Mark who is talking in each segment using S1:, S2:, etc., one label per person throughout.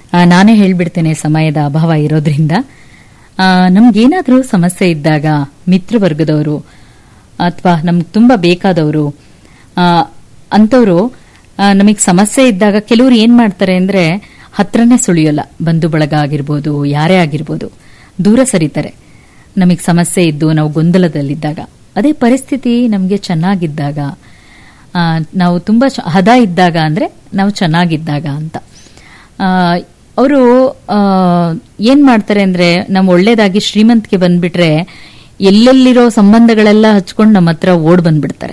S1: ಆ, ನಾನೇ ಹೇಳ್ಬಿಡ್ತೇನೆ ಸಮಯದ ಅಭಾವ ಇರೋದ್ರಿಂದ ಆ, ನಮ್ಗೇನಾದ್ರೂ ಸಮಸ್ಯೆ ಇದ್ದಾಗ ಮಿತ್ರವರ್ಗದವರು ಅಥವಾ ನಮ್ಗೆ ತುಂಬಾ ಬೇಕಾದವರು ಅಂಥವ್ರು ನಮಗೆ ಸಮಸ್ಯೆ ಇದ್ದಾಗ ಕೆಲವರು ಏನ್ ಮಾಡ್ತಾರೆ ಅಂದ್ರೆ ಹತ್ರನೇ ಸುಳಿಯೋಲ್ಲ ಬಂಧು ಬಳಗ ಆಗಿರ್ಬೋದು ಯಾರೇ ಆಗಿರ್ಬೋದು ದೂರ ಸರಿತಾರೆ ನಮಗೆ ಸಮಸ್ಯೆ ಇದ್ದು ನಾವು ಗೊಂದಲದಲ್ಲಿದ್ದಾಗ ಅದೇ ಪರಿಸ್ಥಿತಿ ನಮಗೆ ಚೆನ್ನಾಗಿದ್ದಾಗ ಆ, ನಾವು ತುಂಬಾ ಚ- ಹದ ಇದ್ದಾಗ ಅಂದ್ರೆ ನಾವು ಚೆನ್ನಾಗಿದ್ದಾಗ ಅಂತ ಅವರು ಏನ್ ಮಾಡ್ತಾರೆ ಅಂದ್ರೆ ನಮ್ಮ ಒಳ್ಳೇದಾಗಿ ಶ್ರೀಮಂತಿಗೆ ಬಂದ್ಬಿಟ್ರೆ ಎಲ್ಲೆಲ್ಲಿರೋ ಸಂಬಂಧಗಳೆಲ್ಲ ಹಚ್ಕೊಂಡು ನಮ್ಮ ಹತ್ರ ಓಡ್ ಬಂದ್ಬಿಡ್ತಾರೆ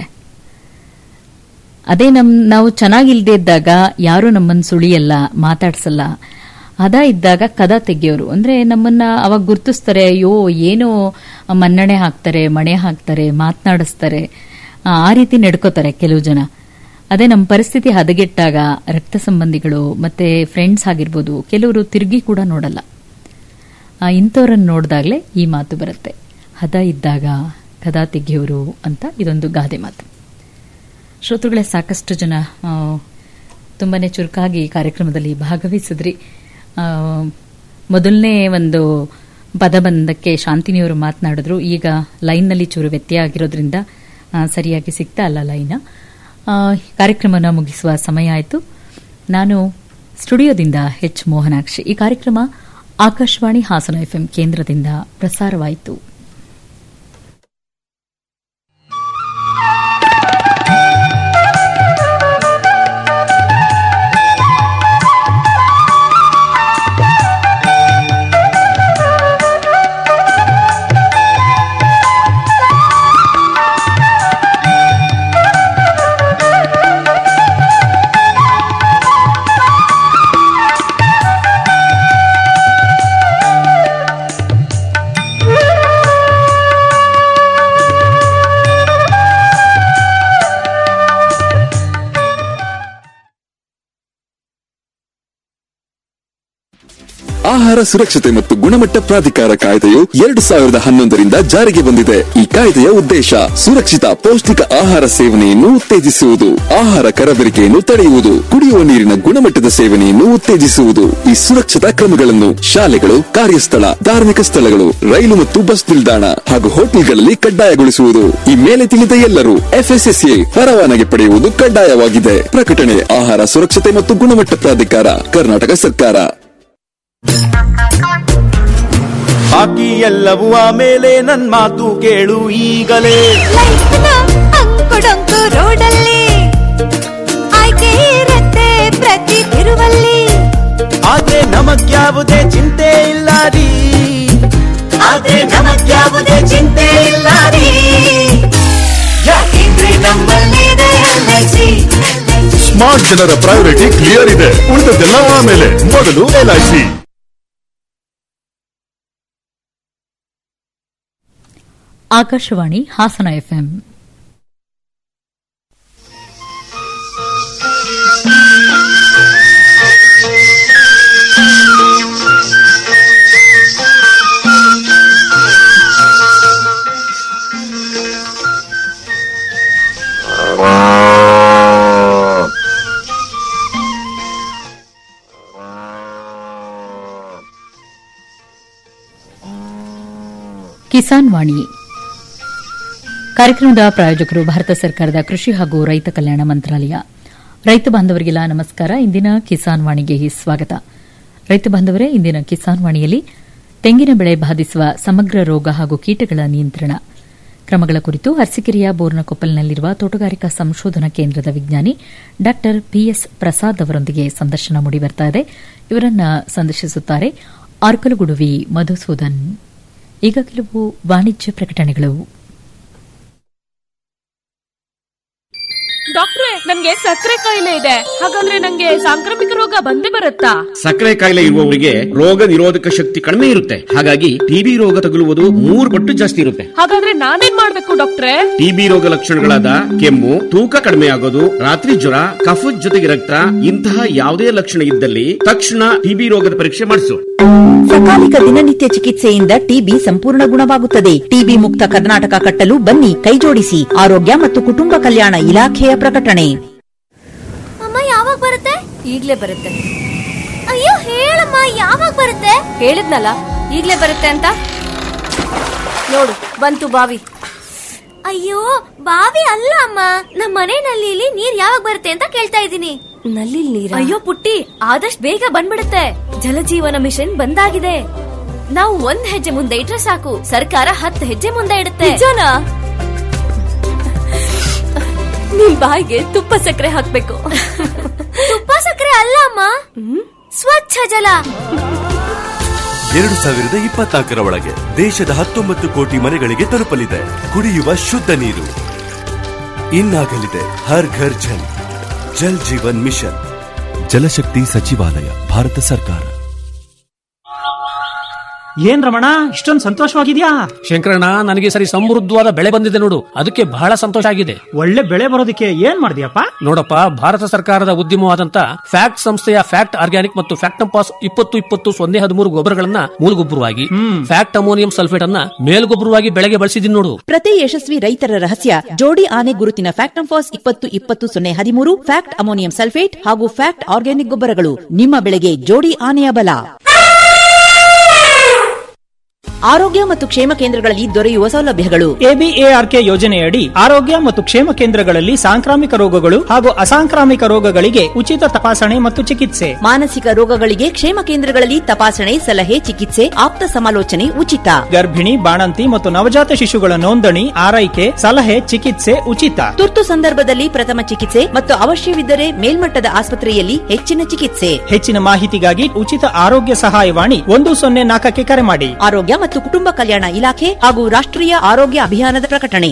S1: ಅದೇ ನಮ್ ನಾವು ಚೆನ್ನಾಗಿಲ್ದೇ ಇದ್ದಾಗ ಯಾರು ನಮ್ಮನ್ನ ಸುಳಿಯಲ್ಲ ಮಾತಾಡ್ಸಲ್ಲ ಹದ ಇದ್ದಾಗ ಕದ ತೆಗಿಯೋರು ಅಂದ್ರೆ ನಮ್ಮನ್ನ ಅವಾಗ ಗುರ್ತಿಸ್ತಾರೆ ಅಯ್ಯೋ ಏನೋ ಮನ್ನಣೆ ಹಾಕ್ತಾರೆ ಮಣೆ ಹಾಕ್ತಾರೆ ಮಾತನಾಡಿಸ್ತಾರೆ ಆ, ಆ ರೀತಿ ನಡ್ಕೋತಾರೆ ಕೆಲವು ಜನ ಅದೇ ನಮ್ಮ ಪರಿಸ್ಥಿತಿ ಹದಗೆಟ್ಟಾಗ ರಕ್ತ ಸಂಬಂಧಿಗಳು ಮತ್ತೆ ಫ್ರೆಂಡ್ಸ್ ಆಗಿರ್ಬೋದು ಕೆಲವರು ತಿರುಗಿ ಕೂಡ ನೋಡಲ್ಲ ಆ, ಇಂಥವ್ರನ್ನ ನೋಡಿದಾಗಲೇ ಈ ಮಾತು ಬರುತ್ತೆ ಹದ ಇದ್ದಾಗ ಕದ ತೆಗೆಯೋರು ಅಂತ ಇದೊಂದು ಗಾದೆ ಮಾತು ಶ್ರೋತೃಗಳೇ ಸಾಕಷ್ಟು ಜನ ಆ, ತುಂಬಾನೇ ಚುರುಕಾಗಿ ಈ ಕಾರ್ಯಕ್ರಮದಲ್ಲಿ ಭಾಗವಹಿಸಿದ್ರಿ ಆ, ಮೊದಲನೇ ಒಂದು ಪದ ಬಂದಕ್ಕೆ ಶಾಂತಿನಿಯವರು ಮಾತನಾಡಿದ್ರು ಈಗ ಲೈನ್ನಲ್ಲಿ ಚೂರು ವ್ಯತ್ಯಯ ಆಗಿರೋದ್ರಿಂದ ಆ, ಸರಿಯಾಗಿ ಸಿಗ್ತಾ ಅಲ್ಲ ಲೈನ್ ಆ, ಕಾರ್ಯಕ್ರಮನ ಮುಗಿಸುವ ಸಮಯ ಆಯಿತು ನಾನು ಸ್ಟುಡಿಯೋದಿಂದ ಎಚ್ ಮೋಹನಾಕ್ಷಿ ಈ ಕಾರ್ಯಕ್ರಮ ಆಕಾಶವಾಣಿ ಹಾಸನ ಎಫ್ಎಂ ಕೇಂದ್ರದಿಂದ ಪ್ರಸಾರವಾಯಿತು
S2: ಆಹಾರ ಸುರಕ್ಷತೆ ಮತ್ತು ಗುಣಮಟ್ಟ ಪ್ರಾಧಿಕಾರ ಕಾಯ್ದೆಯು ಎರಡು ಸಾವಿರದ ಹನ್ನೊಂದರಿಂದ ಜಾರಿಗೆ ಬಂದಿದೆ ಈ ಕಾಯ್ದೆಯ ಉದ್ದೇಶ ಸುರಕ್ಷಿತ ಪೌಷ್ಟಿಕ ಆಹಾರ ಸೇವನೆಯನ್ನು ಉತ್ತೇಜಿಸುವುದು ಆಹಾರ ಕರಬೇರಿಕೆಯನ್ನು ತಡೆಯುವುದು ಕುಡಿಯುವ ನೀರಿನ ಗುಣಮಟ್ಟದ ಸೇವನೆಯನ್ನು ಉತ್ತೇಜಿಸುವುದು ಈ ಸುರಕ್ಷತಾ ಕ್ರಮಗಳನ್ನು ಶಾಲೆಗಳು ಕಾರ್ಯಸ್ಥಳ ಧಾರ್ಮಿಕ ಸ್ಥಳಗಳು ರೈಲು ಮತ್ತು ಬಸ್ ನಿಲ್ದಾಣ ಹಾಗೂ ಹೋಟೆಲ್ಗಳಲ್ಲಿ ಕಡ್ಡಾಯಗೊಳಿಸುವುದು ಈ ಮೇಲೆ ತಿಳಿದ ಎಲ್ಲರೂ ಎಫ್ಎಸ್ಎಸ್ಎ ಪರವಾನಗಿ ಪಡೆಯುವುದು ಕಡ್ಡಾಯವಾಗಿದೆ ಪ್ರಕಟಣೆ ಆಹಾರ ಸುರಕ್ಷತೆ ಮತ್ತು ಗುಣಮಟ್ಟ ಪ್ರಾಧಿಕಾರ ಕರ್ನಾಟಕ ಸರ್ಕಾರ
S3: ಬಾಕಿ ಎಲ್ಲವೂ ಆಮೇಲೆ ನನ್ ಮಾತು ಕೇಳು ಈಗಲೇ
S4: ಲೈಫ್ನ ಅಂಕುಡೊಂಕು ರೋಡಲ್ಲಿ ಆಯ್ಕೆ ಇರುತ್ತೆ ಪ್ರತಿ ತಿರುವಲ್ಲಿ
S3: ಆದ್ರೆ ನಮಗ್ಯಾವುದೇ ಚಿಂತೆ ಇಲ್ಲ ರೀ ಆದ್ರೆ ನಮಗ್ಯಾವುದೇ ಚಿಂತೆ ಇಲ್ಲ ರೀ ಯಾಕೆಂದ್ರೆ ನಮ್ಮಲ್ಲಿದೆ ಎಲ್ಐಸಿ
S5: ಸ್ಮಾರ್ಟ್ ಜನರ ಪ್ರಯಾರಿಟಿ ಕ್ಲಿಯರ್ ಇದೆ ಉಳಿದದ್ದೆಲ್ಲ ಆಮೇಲೆ ಮೊದಲು ಎಲ್ಐಸಿ
S1: ಆಕಾಶವಾಣಿ ಹಾಸನ ಎಫ್ಎಂ ಕಿಸಾನ್ ವಾಣಿ ಕಾರ್ಯಕ್ರಮದ ಪ್ರಾಯೋಜಕರು ಭಾರತ ಸರ್ಕಾರದ ಕೃಷಿ ಹಾಗೂ ರೈತ ಕಲ್ಯಾಣ ಮಂತ್ರಾಲಯ ರೈತ ಬಾಂಧವರಿಗೆಲ್ಲ ನಮಸ್ಕಾರ ಇಂದಿನ ಕಿಸಾನ್ ವಾಣಿಗೆ ಸ್ವಾಗತ ರೈತ ಬಾಂಧವರೇ ಇಂದಿನ ಕಿಸಾನ್ ವಾಣಿಯಲ್ಲಿ ತೆಂಗಿನ ಬೆಳೆ ಬಾಧಿಸುವ ಸಮಗ್ರ ರೋಗ ಹಾಗೂ ಕೀಟಗಳ ನಿಯಂತ್ರಣ ಕ್ರಮಗಳ ಕುರಿತು ಅರಸೀಕೆರೆಯ ಬೋರ್ನಕೊಪ್ಪಲ್ನಲ್ಲಿರುವ ತೋಟಗಾರಿಕಾ ಸಂಶೋಧನಾ ಕೇಂದ್ರದ ವಿಜ್ಞಾನಿ ಡಾ ಪಿಎಸ್ ಪ್ರಸಾದ್ ಅವರೊಂದಿಗೆ ಸಂದರ್ಶನ ಮೂಡಿಬರ್ತಾ ಇದೆ ಇವರನ್ನ ಸಂದರ್ಶಿಸುತ್ತಾರೆ ಆರ್ಕಲುಗುಡುವಿ ಮಧುಸೂದನ್ ಈಗ ಕೆಲವು ವಾಣಿಜ್ಯ ಪ್ರಕಟಣೆಗಳು
S6: ಡಾಕ್ಟ್ರೆ ನನ್ಗೆ ಸಕ್ಕರೆ ಕಾಯಿಲೆ ಇದೆ ಹಾಗಂದ್ರೆ ನಂಗೆ ಸಾಂಕ್ರಾಮಿಕ ರೋಗ ಬಂದೇ ಬರುತ್ತಾ
S7: ಸಕ್ಕರೆ ಕಾಯಿಲೆ ಇರುವವರಿಗೆ ರೋಗ ನಿರೋಧಕ ಶಕ್ತಿ ಕಡಿಮೆ ಇರುತ್ತೆ ಹಾಗಾಗಿ ಟಿಬಿ ರೋಗ ತಗುಲುವುದು ಮೂರು ಪಟ್ಟು ಜಾಸ್ತಿ ಇರುತ್ತೆ
S6: ಹಾಗಾದ್ರೆ ನಾನೇನ್ ಮಾಡ್ಬೇಕು ಡಾಕ್ಟ್ರೆ
S7: ಟಿಬಿ ರೋಗ ಲಕ್ಷಣಗಳಾದ ಕೆಮ್ಮು ತೂಕ ಕಡಿಮೆ ಆಗೋದು ರಾತ್ರಿ ಜ್ವರ ಕಫದ ಜೊತೆಗೆ ರಕ್ತ ಇಂತಹ ಯಾವುದೇ ಲಕ್ಷಣ ಇದ್ದಲ್ಲಿ ತಕ್ಷಣ ಟಿಬಿ ರೋಗದ ಪರೀಕ್ಷೆ ಮಾಡಿಸು
S8: ಸಕಾಲಿಕ ದಿನನಿತ್ಯ ಚಿಕಿತ್ಸೆಯಿಂದ ಟಿಬಿ ಸಂಪೂರ್ಣ ಗುಣವಾಗುತ್ತದೆ ಟಿಬಿ ಮುಕ್ತ ಕರ್ನಾಟಕ ಕಟ್ಟಲು ಬನ್ನಿ ಕೈಜೋಡಿಸಿ ಆರೋಗ್ಯ ಮತ್ತು ಕುಟುಂಬ ಕಲ್ಯಾಣ ಇಲಾಖೆಯ ಪ್ರಕಟಣೆ
S4: ಅಮ್ಮ ಯಾವಾಗ ಬರುತ್ತೆ ಈಗ್ಲೇ ಬರುತ್ತೆ ಅಯ್ಯೋ ಹೇಳಮ್ಮ ಅಮ್ಮ ಯಾವಾಗ ಬರುತ್ತೆ
S9: ಹೇಳಿದ್ನಲ್ಲ ಈಗ್ಲೇ ಬರುತ್ತೆ ಅಂತ ನೋಡು ಬಂತು ಬಾವಿ
S4: ಅಯ್ಯೋ ಬಾವಿ ಅಲ್ಲ ಅಮ್ಮ ನಮ್ಮ ಮನೆ ನಲ್ಲಿಲಿ ನೀರ್ ಯಾವಾಗ ಬರುತ್ತೆ ಅಂತ ಕೇಳ್ತಾ ಇದ್ದೀನಿ
S9: ನಲ್ಲಿ ನೀರ
S6: ಅಯ್ಯೋ ಪುಟ್ಟಿ ಆದಷ್ಟು ಬೇಗ ಬಂದ್ಬಿಡುತ್ತೆ ಜಲಜೀವನ ಮಿಷನ್ ಬಂದಾಗಿದೆ ನಾವು ಒಂದ್ ಹೆಜ್ಜೆ ಮುಂದೆ ಇಟ್ರೆ ಸಾಕು ಸರ್ಕಾರ ಹತ್ತು ಹೆಜ್ಜೆ ಮುಂದೆ ಇಡುತ್ತೆ
S9: ನಿಜನಾ ನಿಮ್ ಬಾಯಿಗೆ ತುಪ್ಪ ಸಕ್ಕರೆ ಹಾಕ್ಬೇಕು
S4: ತುಪ್ಪ ಸಕ್ಕರೆ ಅಲ್ಲ ಅಮ್ಮ ಸ್ವಚ್ಛ ಜಲ
S10: ಎರಡು ಸಾವಿರದ ಇಪ್ಪತ್ನಾಲ್ಕರ ಒಳಗೆ ದೇಶದ ಹತ್ತೊಂಬತ್ತು ಕೋಟಿ ಮನೆಗಳಿಗೆ ತಲುಪಲಿದೆ ಕುಡಿಯುವ ಶುದ್ಧ ನೀರು ಇನ್ನಾಗಲಿದೆ ಹರ್ ಘರ್ ಜಲ್ ಜಲ್ ಜೀವನ್ ಮಿಷನ್ ಜಲಶಕ್ತಿ ಸಚಿವಾಲಯ ಭಾರತ ಸರ್ಕಾರ
S11: ಏನ್ ರಮಣ ಇಷ್ಟೊಂದು ಸಂತೋಷವಾಗಿದ್ಯಾ
S12: ಶಂಕರಣ್ಣ ನನಗೆ ಸರಿ ಸಮೃದ್ಧವಾದ ಬೆಳೆ ಬಂದಿದೆ ನೋಡು ಅದಕ್ಕೆ ಬಹಳ ಸಂತೋಷ ಆಗಿದೆ
S11: ಒಳ್ಳೆ ಬೆಳೆ ಬರೋದಕ್ಕೆ ಏನ್ ಮಾಡಿದ್ಯಪ್ಪ
S12: ನೋಡಪ್ಪ ಭಾರತ ಸರ್ಕಾರದ ಉದ್ಯಮವಾದಂತ ಫ್ಯಾಕ್ಟ್ ಸಂಸ್ಥೆಯ ಫ್ಯಾಕ್ಟ್ ಆರ್ಗ್ಯಾನಿಕ್ ಮತ್ತು ಫ್ಯಾಕ್ಟಂಪಾಸ್ ಇಪ್ಪತ್ತು ಇಪ್ಪತ್ತು ಸೊನ್ನೆ ಹದಿಮೂರು ಗೊಬ್ಬರಗಳನ್ನ ಮೂಲಗೊಬ್ಬರವಾಗಿ ಫ್ಯಾಕ್ಟ್ ಅಮೋನಿಯಂ ಸಲ್ಫೇಟ್ ಅನ್ನ ಮೇಲ್ಗೊಬ್ಬರವಾಗಿ ಬೆಳೆಗೆ ಬಳಸಿದೀನಿ ನೋಡು
S8: ಪ್ರತಿ ಯಶಸ್ವಿ ರೈತರ ರಹಸ್ಯ ಜೋಡಿ ಆನೆ ಗುರುತಿನ ಫ್ಯಾಕ್ಟಂಫಾಸ್ ಇಪ್ಪತ್ತು ಇಪ್ಪತ್ತು ಸೊನ್ನೆ ಹದಿಮೂರು ಫ್ಯಾಕ್ಟ್ ಅಮೋನಿಯಂ ಸಲ್ಫೇಟ್ ಹಾಗೂ ಫ್ಯಾಕ್ಟ್ ಆರ್ಗ್ಯಾನಿಕ್ ಗೊಬ್ಬರಗಳು ನಿಮ್ಮ ಬೆಳೆಗೆ ಜೋಡಿ ಆನೆಯ ಬಲ ಆರೋಗ್ಯ ಮತ್ತು ಕ್ಷೇಮ ಕೇಂದ್ರಗಳಲ್ಲಿ ದೊರೆಯುವ ಸೌಲಭ್ಯಗಳು
S11: ಎಬಿಎಆರ್ಕೆ ಯೋಜನೆಯಡಿ ಆರೋಗ್ಯ ಮತ್ತು ಕ್ಷೇಮ ಕೇಂದ್ರಗಳಲ್ಲಿ ಸಾಂಕ್ರಾಮಿಕ ರೋಗಗಳು ಹಾಗೂ ಅಸಾಂಕ್ರಾಮಿಕ ರೋಗಗಳಿಗೆ ಉಚಿತ ತಪಾಸಣೆ ಮತ್ತು ಚಿಕಿತ್ಸೆ
S8: ಮಾನಸಿಕ ರೋಗಗಳಿಗೆ ಕ್ಷೇಮ ಕೇಂದ್ರಗಳಲ್ಲಿ ತಪಾಸಣೆ ಸಲಹೆ ಚಿಕಿತ್ಸೆ ಆಪ್ತ ಸಮಾಲೋಚನೆ ಉಚಿತ
S11: ಗರ್ಭಿಣಿ ಬಾಣಂತಿ ಮತ್ತು ನವಜಾತ ಶಿಶುಗಳ ನೋಂದಣಿ ಆರೈಕೆ ಸಲಹೆ ಚಿಕಿತ್ಸೆ ಉಚಿತ
S8: ತುರ್ತು ಸಂದರ್ಭದಲ್ಲಿ ಪ್ರಥಮ ಚಿಕಿತ್ಸೆ ಮತ್ತು ಅವಶ್ಯವಿದ್ದರೆ ಮೇಲ್ಮಟ್ಟದ ಆಸ್ಪತ್ರೆಯಲ್ಲಿ ಹೆಚ್ಚಿನ ಚಿಕಿತ್ಸೆ
S11: ಹೆಚ್ಚಿನ ಮಾಹಿತಿಗಾಗಿ ಉಚಿತ ಆರೋಗ್ಯ ಸಹಾಯವಾಣಿ ಒಂದು ಸೊನ್ನೆ ನಾಲ್ಕಕ್ಕೆ ಕರೆ ಮಾಡಿ
S8: ಆರೋಗ್ಯ ಮತ್ತು ಕುಟುಂಬ ಕಲ್ಯಾಣ ಇಲಾಖೆ ಹಾಗೂ ರಾಷ್ಟ್ರೀಯ ಆರೋಗ್ಯ ಅಭಿಯಾನದ ಪ್ರಕಟಣೆ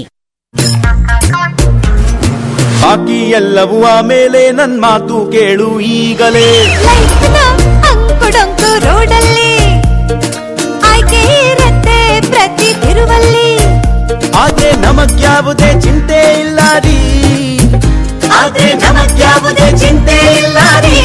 S3: ಬಾಕಿ ಎಲ್ಲವೂ ಆಮೇಲೆ ನನ್ ಮಾತು ಕೇಳು ಈಗಲೇ
S4: ಲೈಫ್ನ ಅಂಕುಡೊಂಕು ರೋಡಲ್ಲಿ ಆಯ್ಕೆ ಇರತ್ತೆ ಪ್ರತಿ ತಿರುವಲ್ಲಿ
S3: ಆದ್ರೆ ನಮಗ್ಯಾವುದೇ ಚಿಂತೆ ಇಲ್ಲ ರೀ ಆದ್ರೆ ನಮಗ್ಯಾವುದೇ ಚಿಂತೆ ಇಲ್ಲ ರೀ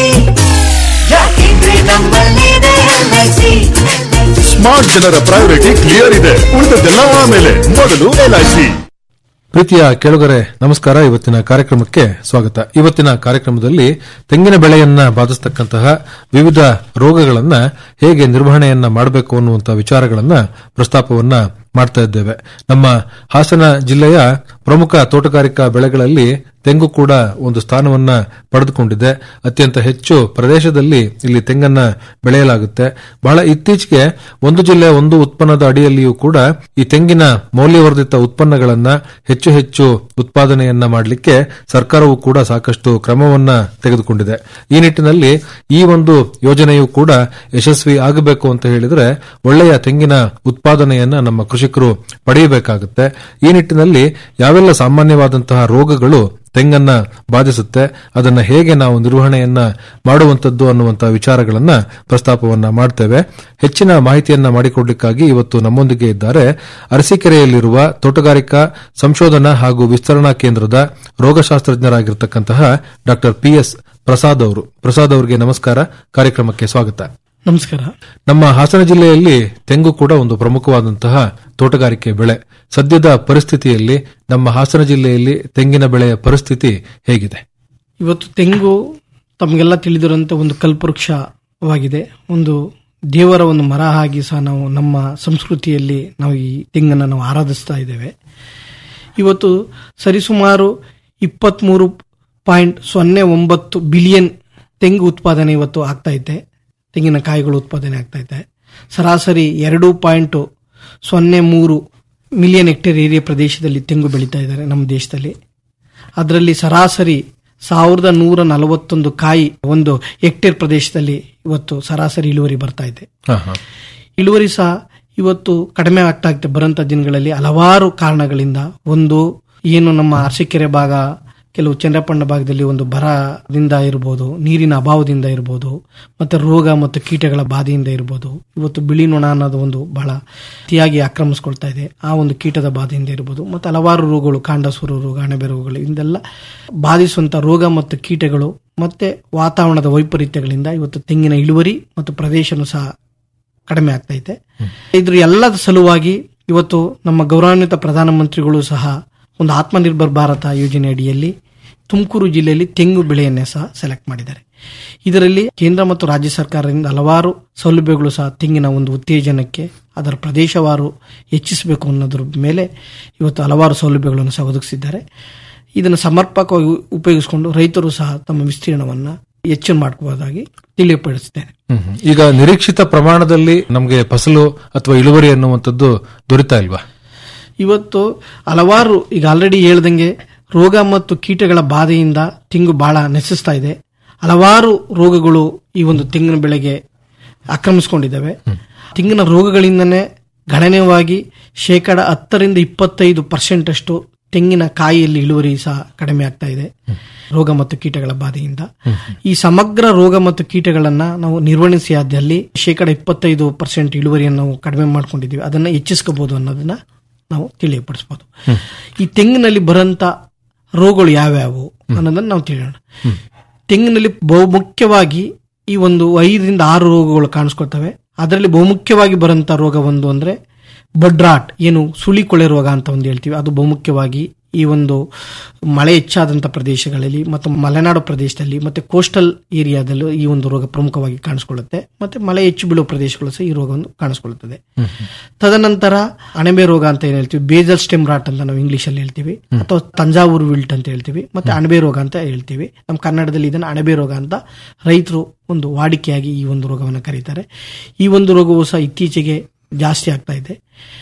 S3: ಯಾಕೆಂದ್ರೆ ನಮ್ಮಲ್ಲಿದೆ ಎಲ್ಐಸಿ
S5: ಸ್ಮಾರ್ಟ್ ಜನರ ಪ್ರಯಾರಿಟಿ ಕ್ಲಿಯರ್ ಇದೆ ಉಳಿದದ್ದೆಲ್ಲ ಆಮೇಲೆ ಮೊದಲು ಎಲ್ಐಸಿ
S13: ಪ್ರೀತಿಯ ಕೆಳಗರೆ ನಮಸ್ಕಾರ ಇವತ್ತಿನ ಕಾರ್ಯಕ್ರಮಕ್ಕೆ ಸ್ವಾಗತ ಇವತ್ತಿನ ಕಾರ್ಯಕ್ರಮದಲ್ಲಿ ತೆಂಗಿನ ಬೆಳೆಯನ್ನ ಬಾಧಿಸತಕ್ಕಂತಹ ವಿವಿಧ ರೋಗಗಳನ್ನ ಹೇಗೆ ನಿರ್ವಹಣೆಯನ್ನ ಮಾಡಬೇಕು ಅನ್ನುವಂತಹ ವಿಚಾರಗಳನ್ನ ಪ್ರಸ್ತಾಪವನ್ನ ಮಾಡ್ತಾ ಇದ್ದೇವೆ ನಮ್ಮ ಹಾಸನ ಜಿಲ್ಲೆಯ ಪ್ರಮುಖ ತೋಟಗಾರಿಕಾ ಬೆಳೆಗಳಲ್ಲಿ ತೆಂಗು ಕೂಡ ಒಂದು ಸ್ಥಾನವನ್ನ ಪಡೆದುಕೊಂಡಿದೆ ಅತ್ಯಂತ ಹೆಚ್ಚು ಪ್ರದೇಶದಲ್ಲಿ ಇಲ್ಲಿ ತೆಂಗನ್ನ ಬೆಳೆಯಲಾಗುತ್ತೆ ಬಹಳ ಇತ್ತೀಚೆಗೆ ಒಂದು ಜಿಲ್ಲೆ ಒಂದು ಉತ್ಪನ್ನದ ಅಡಿಯಲ್ಲಿಯೂ ಕೂಡ ಈ ತೆಂಗಿನ ಮೌಲ್ಯವರ್ಧಿತ ಉತ್ಪನ್ನಗಳನ್ನ ಹೆಚ್ಚು ಹೆಚ್ಚು ಉತ್ಪಾದನೆಯನ್ನ ಮಾಡಲಿಕ್ಕೆ ಸರ್ಕಾರವು ಕೂಡ ಸಾಕಷ್ಟು ಕ್ರಮವನ್ನ ತೆಗೆದುಕೊಂಡಿದೆ ಈ ನಿಟ್ಟಿನಲ್ಲಿ ಈ ಒಂದು ಯೋಜನೆಯು ಕೂಡ ಯಶಸ್ವಿ ಆಗಬೇಕು ಅಂತ ಹೇಳಿದ್ರೆ ಒಳ್ಳೆಯ ತೆಂಗಿನ ಉತ್ಪಾದನೆಯನ್ನ ನಮ್ಮ ಕೃಷಿಕರು ಪಡೆಯಬೇಕಾಗುತ್ತೆ ಈ ನಿಟ್ಟಿನಲ್ಲಿ ಯಾವೆಲ್ಲ ಸಾಮಾನ್ಯವಾದಂತಹ ರೋಗಗಳು ತೆಂಗನ್ನ ಬಾಧಿಸುತ್ತೆ ಅದನ್ನ ಹೇಗೆ ನಾವು ನಿರ್ವಹಣೆಯನ್ನ ಮಾಡುವಂತದ್ದು ಅನ್ನುವಂತಹ ವಿಚಾರಗಳನ್ನ ಪ್ರಸ್ತಾಪವನ್ನ ಮಾಡ್ತೇವೆ ಹೆಚ್ಚಿನ ಮಾಹಿತಿಯನ್ನ ಮಾಡಿಕೊಡ್ಲಿಕ್ಕಾಗಿ ಇವತ್ತು ನಮ್ಮೊಂದಿಗೆ ಇದ್ದಾರೆ ಅರಸೀಕೆರೆಯಲ್ಲಿರುವ ತೋಟಗಾರಿಕಾ ಸಂಶೋಧನಾ ಹಾಗೂ ವಿಸ್ತರಣಾ ಕೇಂದ್ರದ ರೋಗಶಾಸ್ತ್ರಜ್ಞರಾಗಿರ್ತಕ್ಕಂತಹ ಡಾಕ್ಟರ್ ಪಿ ಎಸ್ ಪ್ರಸಾದ್ ಅವರು ಪ್ರಸಾದ್ ಅವರಿಗೆ ನಮಸ್ಕಾರ ಕಾರ್ಯಕ್ರಮಕ್ಕೆ ಸ್ವಾಗತ
S14: ನಮಸ್ಕಾರ
S13: ನಮ್ಮ ಹಾಸನ ಜಿಲ್ಲೆಯಲ್ಲಿ ತೆಂಗು ಕೂಡ ಒಂದು ಪ್ರಮುಖವಾದಂತಹ ತೋಟಗಾರಿಕೆ ಬೆಳೆ ಸದ್ಯದ ಪರಿಸ್ಥಿತಿಯಲ್ಲಿ ನಮ್ಮ ಹಾಸನ ಜಿಲ್ಲೆಯಲ್ಲಿ ತೆಂಗಿನ ಬೆಳೆಯ ಪರಿಸ್ಥಿತಿ ಹೇಗಿದೆ
S14: ಇವತ್ತು ತೆಂಗು ತಮಗೆಲ್ಲ ತಿಳಿದಿರುವಂತೆ ಒಂದು ಕಲ್ಪವೃಕ್ಷವಾಗಿದೆ ಒಂದು ದೇವರ ಒಂದು ಮರ ಆಗಿ ಸಹ ನಾವು ನಮ್ಮ ಸಂಸ್ಕೃತಿಯಲ್ಲಿ ನಾವು ಈ ತೆಂಗನ್ನು ನಾವು ಆರಾಧಿಸ್ತಾ ಇದ್ದೇವೆ ಇವತ್ತು ಸರಿಸುಮಾರು ಇಪ್ಪತ್ಮೂರು ಪಾಯಿಂಟ್ ಸೊನ್ನೆ ಒಂಬತ್ತು ಬಿಲಿಯನ್ ತೆಂಗು ಉತ್ಪಾದನೆ ಇವತ್ತು ಆಗ್ತಾ ಇದೆ ತೆಂಗಿನಕಾಯಿಗಳು ಉತ್ಪಾದನೆ ಆಗ್ತಾ ಇದೆ ಸರಾಸರಿ ಎರಡು ಪಾಯಿಂಟ್ ಸೊನ್ನೆ ಮೂರು ಮಿಲಿಯನ್ ಹೆಕ್ಟೇರ್ ಏರಿಯಾ ಪ್ರದೇಶದಲ್ಲಿ ತೆಂಗು ಬೆಳೀತಾ ಇದ್ದಾರೆ ನಮ್ಮ ದೇಶದಲ್ಲಿ ಅದರಲ್ಲಿ ಸರಾಸರಿ ಸಾವಿರದ ನೂರ ನಲವತ್ತೊಂದು ಕಾಯಿ ಒಂದು ಹೆಕ್ಟೇರ್ ಪ್ರದೇಶದಲ್ಲಿ ಇವತ್ತು ಸರಾಸರಿ ಇಳುವರಿ ಬರ್ತಾ ಇದೆ ಇಳುವರಿ ಸಹ ಇವತ್ತು ಕಡಿಮೆ ಆಗ್ತಾ ಇದೆ ಬರುವಂತ ದಿನಗಳಲ್ಲಿ ಹಲವಾರು ಕಾರಣಗಳಿಂದ ಒಂದು ಏನು ನಮ್ಮ ಅರಸೀಕೆರೆ ಭಾಗ ಕೆಲವು ಚಂದ್ರಪಣ್ಣ ಭಾಗದಲ್ಲಿ ಒಂದು ಬರದಿಂದ ಇರಬಹುದು ನೀರಿನ ಅಭಾವದಿಂದ ಇರಬಹುದು ಮತ್ತೆ ರೋಗ ಮತ್ತು ಕೀಟಗಳ ಬಾಧೆಯಿಂದ ಇರಬಹುದು ಇವತ್ತು ಬಿಳಿ ನೊಣ ಅನ್ನೋದು ಒಂದು ಬಹಳ ಅತಿಯಾಗಿ ಆಕ್ರಮಿಸ್ಕೊಳ್ತಾ ಇದೆ ಆ ಒಂದು ಕೀಟದ ಬಾಧೆಯಿಂದ ಇರಬಹುದು ಮತ್ತೆ ಹಲವಾರು ರೋಗಗಳು ಕಾಂಡಸೂರು ರೋಗ ಅಣಬೆ ರೋಗಗಳು ಇದೆಲ್ಲ ಬಾಧಿಸುವಂತ ರೋಗ ಮತ್ತು ಕೀಟಗಳು ಮತ್ತೆ ವಾತಾವರಣದ ವೈಪರೀತ್ಯಗಳಿಂದ ಇವತ್ತು ತೆಂಗಿನ ಇಳುವರಿ ಮತ್ತು ಪ್ರದೇಶನೂ ಸಹ ಕಡಿಮೆ ಆಗ್ತಾ ಇದೆ ಇದ್ರ ಎಲ್ಲದ ಸಲುವಾಗಿ ಇವತ್ತು ನಮ್ಮ ಗೌರವಾನ್ವಿತ ಪ್ರಧಾನಮಂತ್ರಿಗಳು ಸಹ ಒಂದು ಆತ್ಮನಿರ್ಭರ್ ಭಾರತ ಯೋಜನೆ ಅಡಿಯಲ್ಲಿ ತುಮಕೂರು ಜಿಲ್ಲೆಯಲ್ಲಿ ತೆಂಗು ಬೆಳೆಯನ್ನೇ ಸಹ ಸೆಲೆಕ್ಟ್ ಮಾಡಿದ್ದಾರೆ ಇದರಲ್ಲಿ ಕೇಂದ್ರ ಮತ್ತು ರಾಜ್ಯ ಸರ್ಕಾರದಿಂದ ಹಲವಾರು ಸೌಲಭ್ಯಗಳು ಸಹ ತೆಂಗಿನ ಒಂದು ಉತ್ತೇಜನಕ್ಕೆ ಅದರ ಪ್ರದೇಶವಾರು ಹೆಚ್ಚಿಸಬೇಕು ಅನ್ನೋದ್ರ ಮೇಲೆ ಇವತ್ತು ಹಲವಾರು ಸೌಲಭ್ಯಗಳನ್ನು ಸಹ ಒದಗಿಸಿದ್ದಾರೆ ಇದನ್ನು ಸಮರ್ಪಕವಾಗಿ ಉಪಯೋಗಿಸಿಕೊಂಡು ರೈತರು ಸಹ ತಮ್ಮ ವಿಸ್ತೀರ್ಣವನ್ನ ಹೆಚ್ಚು ಮಾಡ್ಕೋಬಹುದಾಗಿ ತಿಳಿಯಪಡಿಸುತ್ತೇನೆ
S13: ಹ್ಮ್ ಹ್ಮ್. ಈಗ ನಿರೀಕ್ಷಿತ ಪ್ರಮಾಣದಲ್ಲಿ ನಮಗೆ ಫಸಲು ಅಥವಾ ಇಳುವರಿ ಅನ್ನುವಂಥದ್ದು ದೊರೀತಾ ಇಲ್ವಾ
S14: ಇವತ್ತು ಹಲವಾರು ಈಗ ಆಲ್ರೆಡಿ ಹೇಳ್ದಂಗೆ ರೋಗ ಮತ್ತು ಕೀಟಗಳ ಬಾಧೆಯಿಂದ ತೆಂಗು ಬಹಳ ನೆಸಸ್ತಾ ಇದೆ ಹಲವಾರು ರೋಗಗಳು ಈ ಒಂದು ತೆಂಗಿನ ಬೆಳೆಗೆ ಆಕ್ರಮಿಸಿಕೊಂಡಿದ್ದಾವೆ ತೆಂಗಿನ ರೋಗಗಳಿಂದನೇ ಗಣನೀಯವಾಗಿ ಶೇಕಡ ಹತ್ತರಿಂದ ಇಪ್ಪತ್ತೈದು ಪರ್ಸೆಂಟ್ ಅಷ್ಟು ತೆಂಗಿನ ಕಾಯಿಯಲ್ಲಿ ಇಳುವರಿ ಸಹ ಕಡಿಮೆ ಆಗ್ತಾ ಇದೆ ರೋಗ ಮತ್ತು ಕೀಟಗಳ ಬಾಧೆಯಿಂದ ಈ ಸಮಗ್ರ ರೋಗ ಮತ್ತು ಕೀಟಗಳನ್ನ ನಾವು ನಿರ್ವಹಿಸಿದಲ್ಲಿ ಶೇಕಡ ಇಪ್ಪತ್ತೈದು ಪರ್ಸೆಂಟ್ ಇಳುವರಿಯನ್ನು ನಾವು ಕಡಿಮೆ ಮಾಡ್ಕೊಂಡಿದ್ದೀವಿ ಅದನ್ನ ಹೆಚ್ಚಿಸ್ಕೋಬಹುದು ಅನ್ನೋದನ್ನ ನಾವು ತಿಳಿಯಪಡಿಸಬಹುದು ಈ ತೆಂಗಿನಲ್ಲಿ ಬರಂತ ರೋಗಗಳು ಯಾವ್ಯಾವು ಅನ್ನೋದನ್ನ ನಾವು ತಿಳಿಯೋಣ ತೆಂಗಿನಲ್ಲಿ ಬಹುಮುಖ್ಯವಾಗಿ ಈ ಒಂದು ಐದರಿಂದ ಆರು ರೋಗಗಳು ಕಾಣಿಸ್ಕೊಳ್ತವೆ ಅದರಲ್ಲಿ ಬಹುಮುಖ್ಯವಾಗಿ ಬರಂತ ರೋಗ ಒಂದು ಅಂದ್ರೆ ಬಡ್ರಾಟ್ ಏನು ಸುಳಿ ಕೊಳೆ ರೋಗ ಅಂತ ಒಂದು ಹೇಳ್ತೀವಿ ಅದು ಬಹುಮುಖ್ಯವಾಗಿ ಈ ಒಂದು ಮಳೆ ಹೆಚ್ಚಾದಂತ ಪ್ರದೇಶಗಳಲ್ಲಿ ಮತ್ತು ಮಲೆನಾಡು ಪ್ರದೇಶದಲ್ಲಿ ಮತ್ತೆ ಕೋಸ್ಟಲ್ ಏರಿಯಾದಲ್ಲೂ ಈ ಒಂದು ರೋಗ ಪ್ರಮುಖವಾಗಿ ಕಾಣಿಸ್ಕೊಳ್ಳುತ್ತೆ ಮತ್ತೆ ಮಳೆ ಹೆಚ್ಚು ಬೀಳುವ ಪ್ರದೇಶಗಳು ಸಹ ಈ ರೋಗವನ್ನು ಕಾಣಿಸ್ಕೊಳ್ಳುತ್ತದೆ ತದನಂತರ ಅಣಬೆ ರೋಗ ಅಂತ ಏನ್ ಹೇಳ್ತೀವಿ ಬೇಜಲ್ ಸ್ಟೆಮ್ ರಾಟ್ ಅಂತ ನಾವು ಇಂಗ್ಲಿಷ್ ಅಲ್ಲಿ ಹೇಳ್ತೀವಿ ಅಥವಾ ತಂಜಾವೂರು ವಿಲ್ಟ್ ಅಂತ ಹೇಳ್ತೀವಿ ಮತ್ತೆ ಅಣಬೆ ರೋಗ ಅಂತ ಹೇಳ್ತೀವಿ ನಮ್ಮ ಕನ್ನಡದಲ್ಲಿ ಇದನ್ನ ಅಣಬೆ ರೋಗ ಅಂತ ರೈತರು ಒಂದು ವಾಡಿಕೆಯಾಗಿ ಈ ಒಂದು ರೋಗವನ್ನು ಕರೀತಾರೆ ಈ ಒಂದು ರೋಗವು ಸಹ ಇತ್ತೀಚೆಗೆ ಜಾಸ್ತಿ ಆಗ್ತಾ ಇದೆ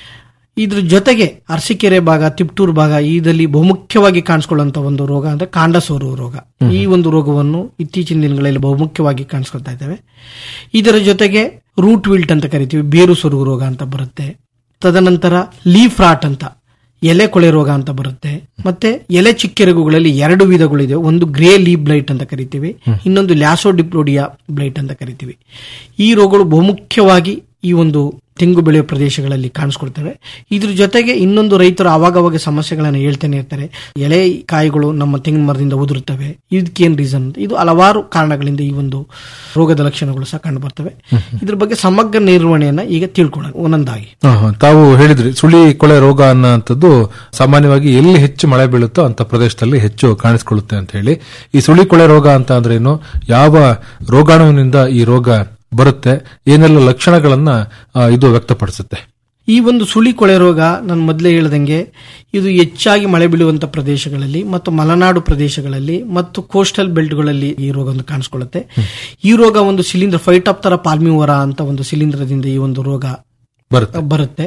S14: ಇದ್ರ ಜೊತೆಗೆ ಅರಸೀಕೆರೆ ಭಾಗ ತಿಪ್ಟೂರು ಭಾಗ ಇದರಲ್ಲಿ ಬಹುಮುಖ್ಯವಾಗಿ ಕಾಣಿಸ್ಕೊಳ್ಳುವಂತ ಒಂದು ರೋಗ ಅಂದ್ರೆ ಕಾಂಡ ಸೋರುವ ರೋಗ ಈ ಒಂದು ರೋಗವನ್ನು ಇತ್ತೀಚಿನ ದಿನಗಳಲ್ಲಿ ಬಹುಮುಖ್ಯವಾಗಿ ಕಾಣಿಸ್ಕೊಳ್ತಾ ಇದ್ದೇವೆ ಇದರ ಜೊತೆಗೆ ರೂಟ್ ವಿಲ್ಟ್ ಅಂತ ಕರಿತೀವಿ ಬೇರು ಸೊರುಗು ರೋಗ ಅಂತ ಬರುತ್ತೆ ತದನಂತರ ಲೀಫ್ ರಾಟ್ ಅಂತ ಎಲೆ ಕೊಳೆ ರೋಗ ಅಂತ ಬರುತ್ತೆ ಮತ್ತೆ ಎಲೆ ಚಿಕ್ಕೆರಗುಗಳಲ್ಲಿ ಎರಡು ವಿಧಗಳಿದೆ ಒಂದು ಗ್ರೇ ಲೀಪ್ ಬ್ಲೈಟ್ ಅಂತ ಕರಿತೀವಿ ಇನ್ನೊಂದು ಲ್ಯಾಸೋಡಿಪ್ಲೋಡಿಯಾ ಬ್ಲೈಟ್ ಅಂತ ಕರಿತೀವಿ ಈ ರೋಗಗಳು ಬಹುಮುಖ್ಯವಾಗಿ ಈ ಒಂದು ತೆಂಗು ಬೆಳೆಯುವ ಪ್ರದೇಶಗಳಲ್ಲಿ ಕಾಣಿಸ್ಕೊಳ್ತವೆ ಇದ್ರ ಜೊತೆಗೆ ಇನ್ನೊಂದು ರೈತರು ಅವಾಗವಾಗ ಸಮಸ್ಯೆಗಳನ್ನು ಹೇಳ್ತಾನೆ ಇರ್ತಾರೆ ಎಲೆ ಕಾಯಿಗಳು ನಮ್ಮ ತೆಂಗಿನ ಮರದಿಂದ ಉದುರುತ್ತವೆ ಇದಕ್ಕೇನ್ ರೀಸನ್ ಇದು ಹಲವಾರು ಕಾರಣಗಳಿಂದ ಈ ಒಂದು ರೋಗದ ಲಕ್ಷಣಗಳು ಸಹ ಕಂಡು ಬರ್ತವೆ ಇದ್ರ ಬಗ್ಗೆ ಸಮಗ್ರ ನಿರ್ವಹಣೆಯನ್ನ ಈಗ ತಿಳ್ಕೊಳ್ಳೋಣ ಒಂದೊಂದಾಗಿ
S13: ಹಾ, ಹಾ. ತಾವು ಹೇಳಿದ್ರಿ ಸುಳಿ ಕೊಳೆ ರೋಗ ಅನ್ನೋಂಥದ್ದು ಸಾಮಾನ್ಯವಾಗಿ ಎಲ್ಲಿ ಹೆಚ್ಚು ಮಳೆ ಬೀಳುತ್ತೋ ಅಂತ ಪ್ರದೇಶದಲ್ಲಿ ಹೆಚ್ಚು ಕಾಣಿಸ್ಕೊಳ್ಳುತ್ತೆ ಅಂತ ಹೇಳಿ ಈ ಸುಳಿ ಕೊಳೆ ರೋಗ ಅಂತ ಅಂದ್ರೇನು ಯಾವ ರೋಗಾಣುವಿನಿಂದ ಈ ರೋಗ ಬರುತ್ತೆ ಏನೆಲ್ಲ ಲಕ್ಷಣಗಳನ್ನ ಆ, ಇದು ವ್ಯಕ್ತಪಡಿಸುತ್ತೆ
S14: ಈ ಒಂದು ಸುಳಿ ಕೊಳೆ ರೋಗ ನಾನು ಮೊದಲೇ ಹೇಳ್ದಂಗೆ ಇದು ಹೆಚ್ಚಾಗಿ ಮಳೆ ಬೀಳುವಂತ ಪ್ರದೇಶಗಳಲ್ಲಿ ಮತ್ತು ಮಲೆನಾಡು ಪ್ರದೇಶಗಳಲ್ಲಿ ಮತ್ತು ಕೋಸ್ಟಲ್ ಬೆಲ್ಟ್ಗಳಲ್ಲಿ ಈ ರೋಗ ಒಂದು ಕಾಣಿಸ್ಕೊಳ್ಳುತ್ತೆ ಈ ರೋಗ ಒಂದು ಶಿಲೀಂಧ್ರ ಫೈಟಾಪ್ತರ ಪಾಲ್ಮಿವರ ಅಂತ ಒಂದು ಶಿಲೀಂಧ್ರದಿಂದ ಈ ಒಂದು ರೋಗ
S13: ಬರುತ್ತೆ
S14: ಬರುತ್ತೆ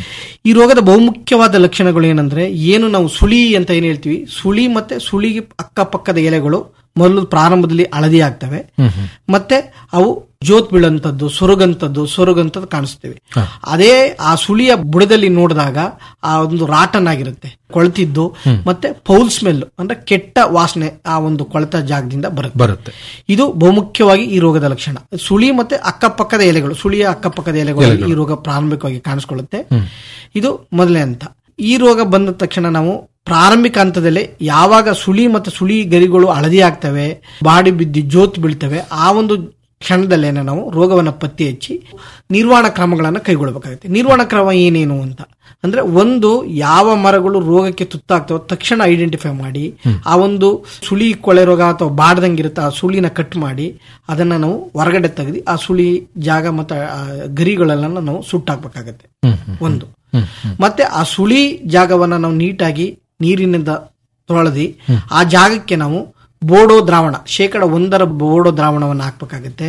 S14: ಈ ರೋಗದ ಬಹುಮುಖ್ಯವಾದ ಲಕ್ಷಣಗಳು ಏನಂದ್ರೆ ಏನು ನಾವು ಸುಳಿ ಅಂತ ಏನ್ ಹೇಳ್ತೀವಿ ಸುಳಿ ಮತ್ತೆ ಸುಳಿಗೆ ಅಕ್ಕಪಕ್ಕದ ಎಲೆಗಳು ಮೊದಲು ಪ್ರಾರಂಭದಲ್ಲಿ ಹಳದಿ ಆಗ್ತವೆ ಮತ್ತೆ ಅವು ಜೋತ್ ಬೀಳಂತದ್ದು ಸೊರಗಂತದ್ದು ಸೊರಗಂತದ್ದು ಕಾಣಿಸ್ತೇವೆ ಅದೇ ಆ ಸುಳಿಯ ಬುಡದಲ್ಲಿ ನೋಡಿದಾಗ ಆ ಒಂದು ರಾಟನ್ ಆಗಿರುತ್ತೆ ಕೊಳ್ತಿದ್ದು ಮತ್ತೆ ಪೌಲ್ ಸ್ಮೆಲ್ ಅಂದ್ರೆ ಕೆಟ್ಟ ವಾಸನೆ ಆ ಒಂದು ಕೊಳೆತ ಜಾಗದಿಂದ ಬರುತ್ತೆ
S13: ಬರುತ್ತೆ
S14: ಇದು ಬಹುಮುಖ್ಯವಾಗಿ ಈ ರೋಗದ ಲಕ್ಷಣ ಸುಳಿ ಮತ್ತೆ ಅಕ್ಕಪಕ್ಕದ ಎಲೆಗಳು ಸುಳಿಯ ಅಕ್ಕಪಕ್ಕದ ಎಲೆಗಳು ಈ ರೋಗ ಪ್ರಾರಂಭಿಕವಾಗಿ ಕಾಣಿಸ್ಕೊಳ್ಳುತ್ತೆ ಇದು ಮೊದಲನೇ ಹಂತ ಈ ರೋಗ ಬಂದ ತಕ್ಷಣ ನಾವು ಪ್ರಾರಂಭಿಕ ಹಂತದಲ್ಲೇ ಯಾವಾಗ ಸುಳಿ ಮತ್ತು ಸುಳಿ ಗರಿಗಳು ಹಳದಿ ಆಗ್ತವೆ ಬಾಡಿ ಬಿದ್ದು ಜೋತ್ ಬೀಳ್ತವೆ ಆ ಒಂದು ಕ್ಷಣದಲ್ಲೇನೆ ನಾವು ರೋಗವನ್ನು ಪತ್ತೆ ಹಚ್ಚಿ ನಿರ್ವಹಣಾ ಕ್ರಮಗಳನ್ನು ಕೈಗೊಳ್ಳಬೇಕಾಗುತ್ತೆ ನಿರ್ವಹಣಾ ಕ್ರಮ ಏನೇನು ಅಂತ ಅಂದ್ರೆ ಒಂದು ಯಾವ ಮರಗಳು ರೋಗಕ್ಕೆ ತುತ್ತಾಗ್ತವೋ ತಕ್ಷಣ ಐಡೆಂಟಿಫೈ ಮಾಡಿ ಆ ಒಂದು ಸುಳಿ ಕೊಳೆ ರೋಗ ಅಥವಾ ಬಾಡ್ದಂಗಿರುತ್ತೆ ಆ ಸುಳಿನ ಕಟ್ ಮಾಡಿ ಅದನ್ನ ನಾವು ಹೊರಗಡೆ ತೆಗೆದು ಆ ಸುಳಿ ಜಾಗ ಮತ್ತು ಆ ಗರಿಗಳೆಲ್ಲ ನಾವು ಸುಟ್ಟಾಕ್ಬೇಕಾಗತ್ತೆ ಒಂದು ಮತ್ತೆ ಆ ಸುಳಿ ಜಾಗವನ್ನ ನಾವು ನೀಟಾಗಿ ನೀರಿನಿಂದ ತೊಳೆದಿ ಆ ಜಾಗಕ್ಕೆ ನಾವು ಬೋಡೋ ದ್ರಾವಣ ಶೇಕಡ ಒಂದರ ಬೋಡೋ ದ್ರಾವಣವನ್ನು ಹಾಕ್ಬೇಕಾಗತ್ತೆ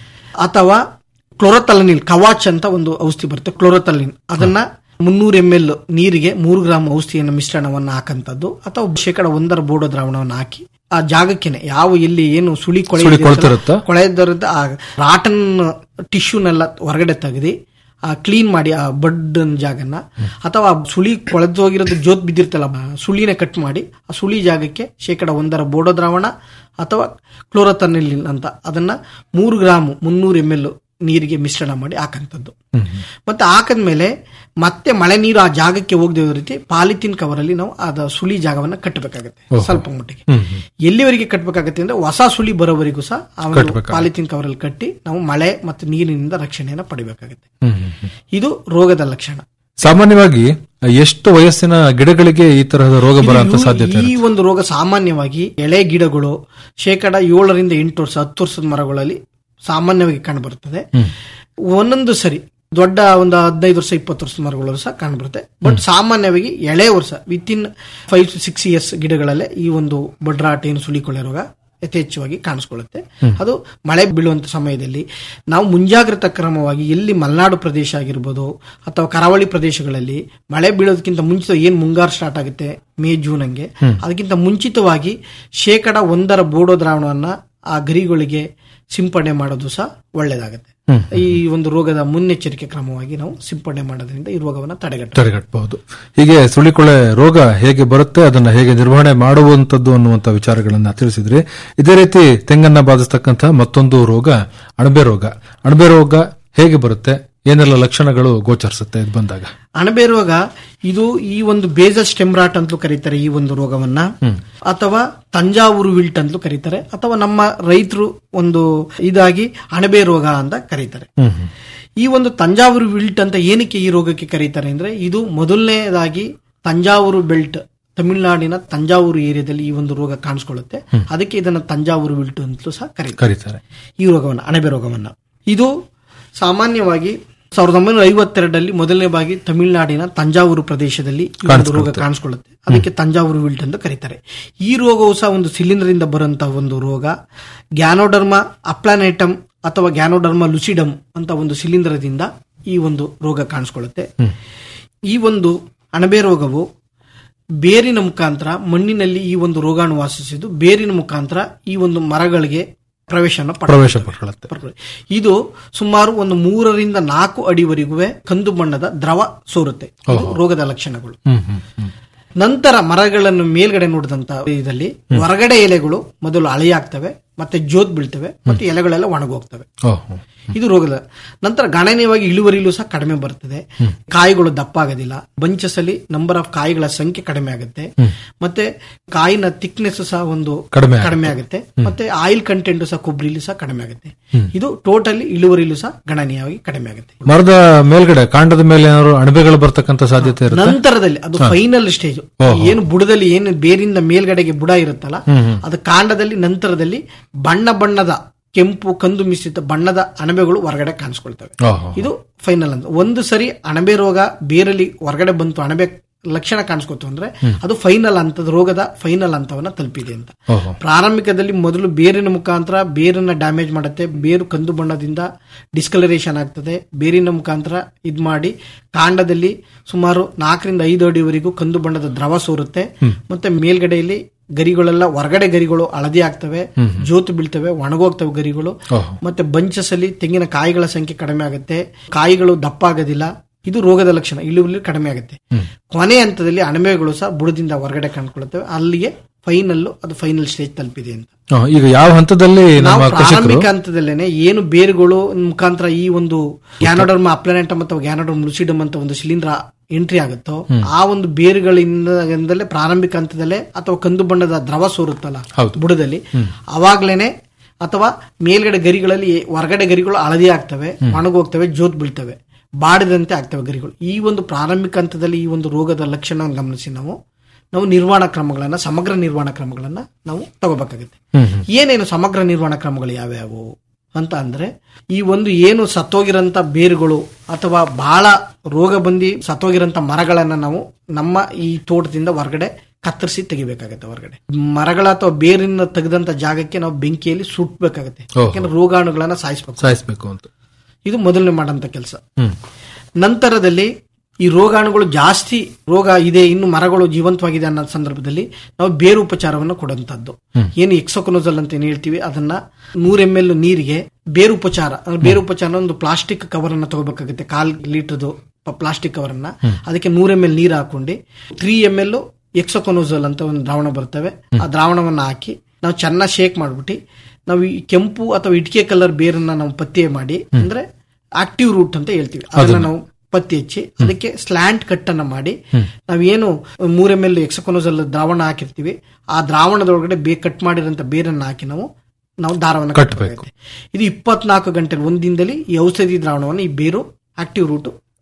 S14: ಅಥವಾ ಕ್ಲೋರೋತಲನಿಲ್ ಕವಾಚ್ ಅಂತ ಒಂದು ಔಷಧಿ ಬರುತ್ತೆ ಕ್ಲೋರೋತಲಿನ್ ಅದನ್ನ ಮುನ್ನೂರು ಎಂ ಎಲ್ ನೀರಿಗೆ ಮೂರು ಗ್ರಾಮ್ ಔಷಧಿಯನ್ನು ಮಿಶ್ರಣವನ್ನು ಹಾಕಂತದ್ದು ಅಥವಾ ಶೇಕಡ ಒಂದರ ಬೋಡೋ ದ್ರಾವಣವನ್ನು ಹಾಕಿ ಆ ಜಾಗಕ್ಕೇನೆ ಯಾವ ಎಲ್ಲಿ ಏನು ಸುಳಿ ಕೊಳೆ
S13: ಸುಳಿ
S14: ಇದೆಯಲ್ಲ,
S13: ಕೊಳ್ತಿರುತ್ತೋ?
S14: ಕೊಳೆದಿರುತ್ತೆ ಆ ರಾಟನ್ ಟಿಶ್ಯೂನೆಲ್ಲ ಹೊರಗಡೆ ತೆಗೆದು ಆ ಕ್ಲೀನ್ ಮಾಡಿ ಆ ಬಡ್ ಜಾಗನ ಅಥವಾ ಆ ಸುಳಿ ಕೊಳೆದೋಗಿರೋದು ಜೋತ್ ಬಿದ್ದಿರ್ತಲ್ಲ ಆ ಸುಳಿನ ಕಟ್ ಮಾಡಿ ಆ ಸುಳಿ ಜಾಗಕ್ಕೆ ಶೇಕಡ ಒಂದರ ಬೋಡೋ ದ್ರಾವಣ ಅಥವಾ ಕ್ಲೋರೋತನಿಲಿನ್ ಅಂತ ಅದನ್ನ ಮೂರು ಗ್ರಾಮ್ ಮುನ್ನೂರು ಎಂ ಎಲ್ ನೀರಿಗೆ ಮಿಶ್ರಣ ಮಾಡಿ ಹಾಕಂತದ್ದು ಮತ್ತೆ ಹಾಕದ್ಮೇಲೆ ಮತ್ತೆ ಮಳೆ ನೀರು ಆ ಜಾಗಕ್ಕೆ ಹೋಗದೆ ರೀತಿ ಪಾಲಿಥಿನ್ ಕವರ್ ಅಲ್ಲಿ ನಾವು ಅದ ಸುಳಿ ಜಾಗವನ್ನ ಕಟ್ಟಬೇಕಾಗತ್ತೆ
S13: ಓಹೋ.
S14: ಸ್ವಲ್ಪ ಮಟ್ಟಿಗೆ
S13: ಹ್ಮ್,
S14: ಎಲ್ಲಿವರೆಗೆ ಕಟ್ಟಬೇಕಾಗತ್ತೆ ಅಂದ್ರೆ ಹೊಸ ಸುಳಿ ಬರೋವರೆಗೂ ಸಹ ಆ ಒಂದು
S13: ಕಟ್ಬೇಕಾಗತ್ತೆ.
S14: ಪಾಲಿಥಿನ್ ಕವರ್ ಅಲ್ಲಿ ಕಟ್ಟಿ ನಾವು ಮಳೆ ಮತ್ತು ನೀರಿನಿಂದ ರಕ್ಷಣೆಯನ್ನ ಪಡಿಬೇಕಾಗುತ್ತೆ
S13: ಹ್ಮ್, ಹ್ಮ್, ಹ್ಮ್.
S14: ಇದು ರೋಗದ ಲಕ್ಷಣ
S13: ಸಾಮಾನ್ಯವಾಗಿ ಎಷ್ಟು ವಯಸ್ಸಿನ ಗಿಡಗಳಿಗೆ ಈ ತರಹದ ರೋಗ ಬರುವಂತ
S14: ಇದು
S13: ಸಾಧ್ಯತೆ
S14: ಈ ಒಂದು ರೋಗ ಸಾಮಾನ್ಯವಾಗಿ ಎಳೆ ಗಿಡಗಳು ಶೇಕಡ ಏಳರಿಂದ ಎಂಟು ವರ್ಷ ಹತ್ತು ವರ್ಷದ ಮರಗಳಲ್ಲಿ ಸಾಮಾನ್ಯವಾಗಿ ಕಂಡುಬರುತ್ತದೆ ಒಂದೊಂದು ಸರಿ ದೊಡ್ಡ ಒಂದು ಹದಿನೈದು ವರ್ಷ ಇಪ್ಪತ್ತು ವರ್ಷದ ಮರಗಳು ಸಹ ಕಂಡುಬರುತ್ತೆ ಬಟ್ ಸಾಮಾನ್ಯವಾಗಿ ಎಳೆ ವರ್ಷ within five to six years ಗಿಡಗಳಲ್ಲೇ ಈ ಒಂದು ಬಡ್ರಾಟ ಏನು ಸುಳಿಕೊಳ್ಳೆ ರೋಗ ಯಥೇಚ್ಛವಾಗಿ ಕಾಣಿಸ್ಕೊಳ್ಳುತ್ತೆ ಅದು ಮಳೆ ಬೀಳುವಂತ ಸಮಯದಲ್ಲಿ ನಾವು ಮುಂಜಾಗ್ರತಾ ಕ್ರಮವಾಗಿ ಎಲ್ಲಿ ಮಲೆನಾಡು ಪ್ರದೇಶ ಆಗಿರ್ಬೋದು ಅಥವಾ ಕರಾವಳಿ ಪ್ರದೇಶಗಳಲ್ಲಿ ಮಳೆ ಬೀಳೋದಕ್ಕಿಂತ ಮುಂಚಿತ ಏನ್ ಮುಂಗಾರು ಸ್ಟಾರ್ಟ್ ಆಗುತ್ತೆ ಮೇ ಜೂನ್ ಹಂಗೆ ಅದಕ್ಕಿಂತ ಮುಂಚಿತವಾಗಿ ಶೇಕಡ ಒಂದರ ಬೋಡೋ ದ್ರಾವಣವನ್ನ ಆ ಗರಿಗಳಿಗೆ ಸಿಂಪಡಣೆ ಮಾಡೋದು ಸಹ ಒಳ್ಳೇದಾಗುತ್ತೆ ಈ ಒಂದು ರೋಗದ ಮುನ್ನೆಚ್ಚರಿಕೆ ಕ್ರಮವಾಗಿ ನಾವು ಸಿಂಪಡಣೆ ಮಾಡೋದ್ರಿಂದ ಈ ರೋಗವನ್ನು ತಡೆಗಟ್ಟ
S13: ತಡೆಗಟ್ಟಬಹುದು ಹೀಗೆ ಸುಳಿಕೊಳೆ ರೋಗ ಹೇಗೆ ಬರುತ್ತೆ ಅದನ್ನ ಹೇಗೆ ನಿರ್ವಹಣೆ ಮಾಡುವಂತದ್ದು ಅನ್ನುವಂತ ವಿಚಾರಗಳನ್ನ ತಿಳಿಸಿದ್ರಿ ಇದೇ ರೀತಿ ತೆಂಗನ್ನ ಬಾಧಿಸ್ತಕ್ಕಂಥ ಮತ್ತೊಂದು ರೋಗ ಅಣಬೆ ರೋಗ ಅಣಬೆ ರೋಗ ಹೇಗೆ ಬರುತ್ತೆ ಏನೆಲ್ಲ ಲಕ್ಷಣಗಳು ಗೋಚರಿಸುತ್ತೆ ಇದು ಬಂದಾಗ
S14: ಅಣಬೆ ರೋಗ ಇದು ಈ ಒಂದು ಬೇಜಲ್ ಸ್ಟೆಮ್ರಾಟ್ ಅಂತಲೂ ಕರೀತಾರೆ ಈ ಒಂದು ರೋಗವನ್ನ ಅಥವಾ ತಂಜಾವೂರು ವಿಲ್ಟ್ ಅಂತಲೂ ಕರೀತಾರೆ ಅಥವಾ ನಮ್ಮ ರೈತರು ಒಂದು ಇದಾಗಿ ಅಣಬೆ ರೋಗ ಅಂತ ಕರೀತಾರೆ ಈ ಒಂದು ತಂಜಾವೂರು ವಿಲ್ಟ್ ಅಂತ ಏನಕ್ಕೆ ಈ ರೋಗಕ್ಕೆ ಕರೀತಾರೆ ಅಂದ್ರೆ ಇದು ಮೊದಲನೇದಾಗಿ ತಂಜಾವೂರು ಬೆಲ್ಟ್ ತಮಿಳುನಾಡಿನ ತಂಜಾವೂರು ಏರಿಯಾದಲ್ಲಿ ಈ ಒಂದು ರೋಗ ಕಾಣಿಸ್ಕೊಳ್ಳುತ್ತೆ ಅದಕ್ಕೆ ಇದನ್ನ ತಂಜಾವೂರು ವಿಲ್ಟ್ ಅಂತಲೂ ಸಹ ಕರೀತಾರೆ
S13: ಕರೀತಾರೆ
S14: ಈ ರೋಗವನ್ನ ಅಣಬೆ ರೋಗವನ್ನ ಇದು ಸಾಮಾನ್ಯವಾಗಿ ಸಾವಿರದ ಒಂಬೈನೂರ ಐವತ್ತೆರಡರಲ್ಲಿ ಮೊದಲನೇ ಬಾರಿ ತಮಿಳುನಾಡಿನ ತಂಜಾವೂರು ಪ್ರದೇಶದಲ್ಲಿ ಈ ಒಂದು ರೋಗ ಕಾಣಿಸ್ಕೊಳ್ಳುತ್ತೆ ಅದಕ್ಕೆ ತಂಜಾವೂರು ವಿಲ್ಟ್ ಅಂತ ಕರೀತಾರೆ ಈ ರೋಗವು ಸಹ ಒಂದು ಸಿಲಿಂಡರ್ ಇಂದ ಬರುವಂತಹ ಒಂದು ರೋಗ ಗ್ಯಾನೋಡರ್ಮ ಅಪ್ಲಾನೆಟಮ್ ಅಥವಾ ಗ್ಯಾನೋಡರ್ಮ ಲುಸಿಡಮ್ ಅಂತ ಒಂದು ಶಿಲೀಂಧ್ರದಿಂದ ಈ ಒಂದು ರೋಗ ಕಾಣಿಸ್ಕೊಳ್ಳುತ್ತೆ ಈ ಒಂದು ಅಣಬೆ ರೋಗವು ಬೇರಿನ ಮುಖಾಂತರ ಮಣ್ಣಿನಲ್ಲಿ ಈ ಒಂದು ರೋಗಾಣು ವಾಸಿಸಿದ್ದು ಬೇರಿನ ಮುಖಾಂತರ ಈ ಒಂದು ಮರಗಳಿಗೆ ಪ್ರವೇಶನ
S13: ಪ್ರವೇಶ
S14: ಪಡ್ಕೊಳ್ಳುತ್ತೆ.
S13: ಪಡ್ಕೊಳ್ಳುತ್ತೆ
S14: ಇದು ಸುಮಾರು ಒಂದು ಮೂರರಿಂದ ನಾಲ್ಕು ಅಡಿವರೆಗೂ ಕಂದು ಬಣ್ಣದ ದ್ರವ ಸೋರುತ್ತೆ ಇದು ರೋಗದ ಲಕ್ಷಣಗಳು
S13: ಹ್ಮ್ ಹ್ಮ್ ಹ್ಮ್
S14: ನಂತರ ಮರಗಳನ್ನು ಮೇಲ್ಗಡೆ ನೋಡಿದಂತ ಇದರಲ್ಲಿ ಹೊರಗಡೆ ಎಲೆಗಳು ಮೊದಲು ಹಳೆಯಾಗ್ತವೆ ಮತ್ತೆ ಜೋತ್ ಬೀಳ್ತವೆ ಮತ್ತೆ ಎಲೆಗಳೆಲ್ಲ ಒಣಗೋಗ್ತವೆ
S13: ಓಹೋ.
S14: ಇದು ರೋಗದ ನಂತರ ಗಣನೀಯವಾಗಿ ಇಳುವರಿಲೂ ಸಹ ಕಡಿಮೆ ಬರ್ತದೆ ಕಾಯಿಗಳು ದಪ್ಪ ಆಗೋದಿಲ್ಲ ಬಂಚಸಲ್ಲಿ ನಂಬರ್ ಆಫ್ ಕಾಯಿಗಳ ಸಂಖ್ಯೆ ಕಡಿಮೆ ಆಗುತ್ತೆ ಮತ್ತೆ ಕಾಯಿನ ಥಿಕ್ನೆಸ್ ಸಹ ಒಂದು
S13: ಕಡಿಮೆ ಆಗುತ್ತೆ.
S14: ಕಡಿಮೆ ಆಗುತ್ತೆ ಮತ್ತೆ ಆಯಿಲ್ ಕಂಟೆಂಟ್ ಸಹ ಕೊಬ್ಬರಿಲಿ ಸಹ ಕಡಿಮೆ ಆಗುತ್ತೆ ಇದು ಟೋಟಲಿ ಇಳುವರಿಲೂ ಸಹ ಗಣನೀಯವಾಗಿ ಕಡಿಮೆ ಆಗುತ್ತೆ
S13: ಮರದ ಮೇಲ್ಗಡೆ ಕಾಂಡದ ಮೇಲೆ ಏನಾದ್ರು ಅಣಬೆಗಳು ಬರ್ತಕ್ಕಂಥ ಸಾಧ್ಯತೆ ಇರುತ್ತೆ
S14: ನಂತರದಲ್ಲಿ ಅದು ಫೈನಲ್ ಸ್ಟೇಜ್ ಏನು ಬುಡದಲ್ಲಿ ಏನು ಬೇರಿಂದ ಮೇಲ್ಗಡೆಗೆ ಬುಡ ಇರುತ್ತಲ್ಲ ಅದು ಕಾಂಡದಲ್ಲಿ ನಂತರದಲ್ಲಿ ಬಣ್ಣ ಬಣ್ಣದ ಕೆಂಪು ಕಂದು ಮಿಶ್ರಿತ ಬಣ್ಣದ ಅಣಬೆಗಳು ಹೊರಗಡೆ ಕಾಣಿಸ್ಕೊಳ್ತವೆ
S13: ಓಹೋ.
S14: ಇದು ಫೈನಲ್ ಅಂತ ಒಂದು ಸರಿ ಅಣಬೆ ರೋಗ ಬೇರಲ್ಲಿ ಹೊರಗಡೆ ಬಂತು ಅಣಬೆ ಲಕ್ಷಣ ಕಾಣಿಸ್ಕೊತು ಅಂದ್ರೆ ಅದು ಫೈನಲ್ ಹಂತದ ರೋಗದ ಫೈನಲ್ ಹಂತವನ್ನ ತಲುಪಿದೆ ಅಂತ
S13: ಓಹೋ.
S14: ಪ್ರಾರಂಭಿಕದಲ್ಲಿ ಮೊದಲು ಬೇರಿನ ಮುಖಾಂತರ ಬೇರನ್ನ ಡ್ಯಾಮೇಜ್ ಮಾಡುತ್ತೆ ಬೇರು ಕಂದು ಬಣ್ಣದಿಂದ ಡಿಸ್ಕಲರೇಷನ್ ಆಗ್ತದೆ ಬೇರಿನ ಮುಖಾಂತರ ಇದ್ ಮಾಡಿ ಕಾಂಡದಲ್ಲಿ ಸುಮಾರು ನಾಲ್ಕರಿಂದ ಐದು ಅಡಿವರೆಗೂ ಕಂದು ಬಣ್ಣದ ದ್ರವ ಸೋರುತ್ತೆ ಮತ್ತೆ ಮೇಲ್ಗಡೆಯಲ್ಲಿ ಗರಿಗಳೆಲ್ಲ ಹೊರಗಡೆ ಗರಿಗಳು ಹಳದಿ ಆಗ್ತವೆ ಜೋತು ಬೀಳ್ತವೆ ಒಣಗೋಗ್ತವೆ ಗರಿಗಳು
S13: ಓಹೋ.
S14: ಮತ್ತೆ ಬಂಚಸಲ್ಲಿ ತೆಂಗಿನ ಕಾಯಿಗಳ ಸಂಖ್ಯೆ ಕಡಿಮೆ ಆಗುತ್ತೆ ಕಾಯಿಗಳು ದಪ್ಪ ಆಗೋದಿಲ್ಲ ಇದು ರೋಗದ ಲಕ್ಷಣ ಇಳುವರಿ ಕಡಿಮೆ ಆಗುತ್ತೆ ಕೊನೆ ಹಂತದಲ್ಲಿ ಅಣಬೆಗಳು ಸಹ ಬುಡದಿಂದ ಹೊರಗಡೆ ಕಂಡುಕೊಳ್ಳುತ್ತವೆ ಅಲ್ಲಿಗೆ ಫೈನಲ್ ಅದು ಫೈನಲ್ ಸ್ಟೇಜ್ ತಲುಪಿದೆ ಅಂತ
S13: ಆ, ಈಗ ಯಾವ ಹಂತದಲ್ಲಿ
S14: ನಾವು
S13: ನಮ್ಮ ಕೃಷಿಕರು
S14: ಪ್ರಾರಂಭಿಕ ಹಂತದಲ್ಲೇನೆ ಏನು ಬೇರುಗಳು ಮುಖಾಂತರ ಈ ಒಂದು ಗ್ಯಾನೋಡರ್ಮ ಅಪ್ಲಾನೆಂಟಮ್ ಅಥವಾ ಗ್ಯಾನೋಡರ್ಮ್ ಲುಸಿಡಮ್ ಅಂತ ಒಂದು ಶಿಲೀಂಧ್ರ ಎಂಟ್ರಿ ಆಗುತ್ತೋ ಆ ಒಂದು ಬೇರುಗಳಿಂದಲೇ ಪ್ರಾರಂಭಿಕ ಹಂತದಲ್ಲೇ ಅಥವಾ ಕಂದು ಬಣ್ಣದ ದ್ರವ ಸೋರುತ್ತಲ್ಲ
S13: ಹೌದು.
S14: ಬುಡದಲ್ಲಿ ಅವಾಗ್ಲೇನೆ ಅಥವಾ ಮೇಲ್ಗಡೆ ಗರಿಗಳಲ್ಲಿ ಹೊರಗಡೆ ಗರಿಗಳು ಹಳದಿ ಆಗ್ತವೆ ಒಣಗೋಗ್ತವೆ ಜೋತ್ ಬೀಳ್ತವೆ ಬಾಡಿದಂತೆ ಆಗ್ತವೆ ಗರಿಗಳು ಈ ಒಂದು ಪ್ರಾರಂಭಿಕ ಹಂತದಲ್ಲಿ ಈ ಒಂದು ರೋಗದ ಲಕ್ಷಣವನ್ನು ಗಮನಿಸಿ ನಾವು ನಾವು ನಿರ್ವಹಣಾ ಕ್ರಮಗಳನ್ನ ಸಮಗ್ರ ನಿರ್ವಹಣಾ ಕ್ರಮಗಳನ್ನ ನಾವು ತಗೋಬೇಕಾಗುತ್ತೆ ಏನೇನು ಸಮಗ್ರ ನಿರ್ವಹಣಾ ಕ್ರಮಗಳು ಯಾವ್ಯಾವು ಅಂತ ಅಂದ್ರೆ ಈ ಒಂದು ಏನು ಸತ್ತೋಗಿರಂತ ಬೇರುಗಳು ಅಥವಾ ಬಹಳ ರೋಗ ಬಂದಿ ಸತ್ತೋಗಿರಂತ ಮರಗಳನ್ನ ನಾವು ನಮ್ಮ ಈ ತೋಟದಿಂದ ಹೊರಗಡೆ ಕತ್ತರಿಸಿ ತೆಗಿಬೇಕಾಗತ್ತೆ ಹೊರಗಡೆ ಮರಗಳ ಅಥವಾ ಬೇರಿನ ತೆಗೆದಂತ ಜಾಗಕ್ಕೆ ನಾವು ಬೆಂಕಿಯಲ್ಲಿ ಸುಟ್ಬೇಕಾಗತ್ತೆ
S13: ಓಹೋ.
S14: ಯಾಕಂದ್ರೆ ರೋಗಾಣುಗಳನ್ನ ಸಾಯಿಸ್ಬೇಕು
S13: ಸಾಯಿಸ್ಬೇಕು ಅಂತ
S14: ಇದು ಮೊದಲನೇ ಮಾಡಂತ ಕೆಲಸ
S13: ಹ್ಮ್
S14: ನಂತರದಲ್ಲಿ ಈ ರೋಗಾಣುಗಳು ಜಾಸ್ತಿ ರೋಗ ಇದೆ ಇನ್ನು ಮರಗಳು ಜೀವಂತವಾಗಿದೆ ಅನ್ನೋ ಸಂದರ್ಭದಲ್ಲಿ ನಾವು ಬೇರು ಉಪಚಾರವನ್ನು ಕೊಡುವಂತದ್ದು ಏನು ಎಕ್ಸೋಕೊನೋಸಲ್ ಅಂತ ಏನ್ ಹೇಳ್ತೀವಿ ಅದನ್ನ ನೂರ ಎಂ ಎಲ್ ನೀರಿಗೆ ಬೇರು ಉಪಚಾರ ಅಂದ್ರೆ ಬೇರು ಉಪಚಾರ ಒಂದು ಪ್ಲಾಸ್ಟಿಕ್ ಕವರ್ ಅನ್ನ ತಗೋಬೇಕಾಗುತ್ತೆ ಕಾಲ್ ಲೀಟರ್ದು ಪ್ಲಾಸ್ಟಿಕ್ ಕವರ್ ಅನ್ನ ಅದಕ್ಕೆ ನೂರ ಎಂ ಎಲ್ ನೀರು ಹಾಕೊಂಡು ತ್ರೀ ಎಂ ಎಲ್ ಎಕ್ಸೋಕೊನೋಸಲ್ ಅಂತ ಒಂದು ದ್ರಾವಣ ಬರ್ತವೆ ಆ ದ್ರಾವಣವನ್ನ ಹಾಕಿ ನಾವು ಚೆನ್ನಾಗಿ ಶೇಕ್ ಮಾಡ್ಬಿಟ್ಟು ನಾವು ಈ ಕೆಂಪು ಅಥವಾ ಇಟಿಕೆ ಕಲರ್ ಬೇರನ್ನ ನಾವು ಪತ್ತೆ ಮಾಡಿ ಅಂದ್ರೆ ಆಕ್ಟಿವ್ ರೂಟ್ ಅಂತ ಹೇಳ್ತೀವಿ ಅದನ್ನ ನಾವು ಪತ್ತೆ ಹಚ್ಚಿ ಅದಕ್ಕೆ ಸ್ಲ್ಯಾಂಟ್ ಕಟ್ ಅನ್ನ ಮಾಡಿ ನಾವೇನು ಮೂರ ಎಂ ಎಲ್ ಎಕ್ಸಕೊನೋಸಲ್ ದ್ರಾವಣ ಹಾಕಿರ್ತೀವಿ ಆ ದ್ರಾವಣದೊಳಗಡೆ ಬೇ ಕಟ್ ಮಾಡಿರೋಂಥ ಬೇರನ್ನ ಹಾಕಿ ನಾವು ನಾವು ದಾರವನ್ನು
S13: ಕಟ್ಬೇಕು.
S14: ಕಟ್ಟಬೇಕಾಗುತ್ತೆ ಇದು ಇಪ್ಪತ್ನಾಲ್ಕು ಗಂಟೆ ಒಂದಿನದಲ್ಲಿ ಈ ಔಷಧಿ ದ್ರಾವಣವನ್ನು ಈ ಬೇರು ಆಕ್ಟಿವ್ ರೂಟ್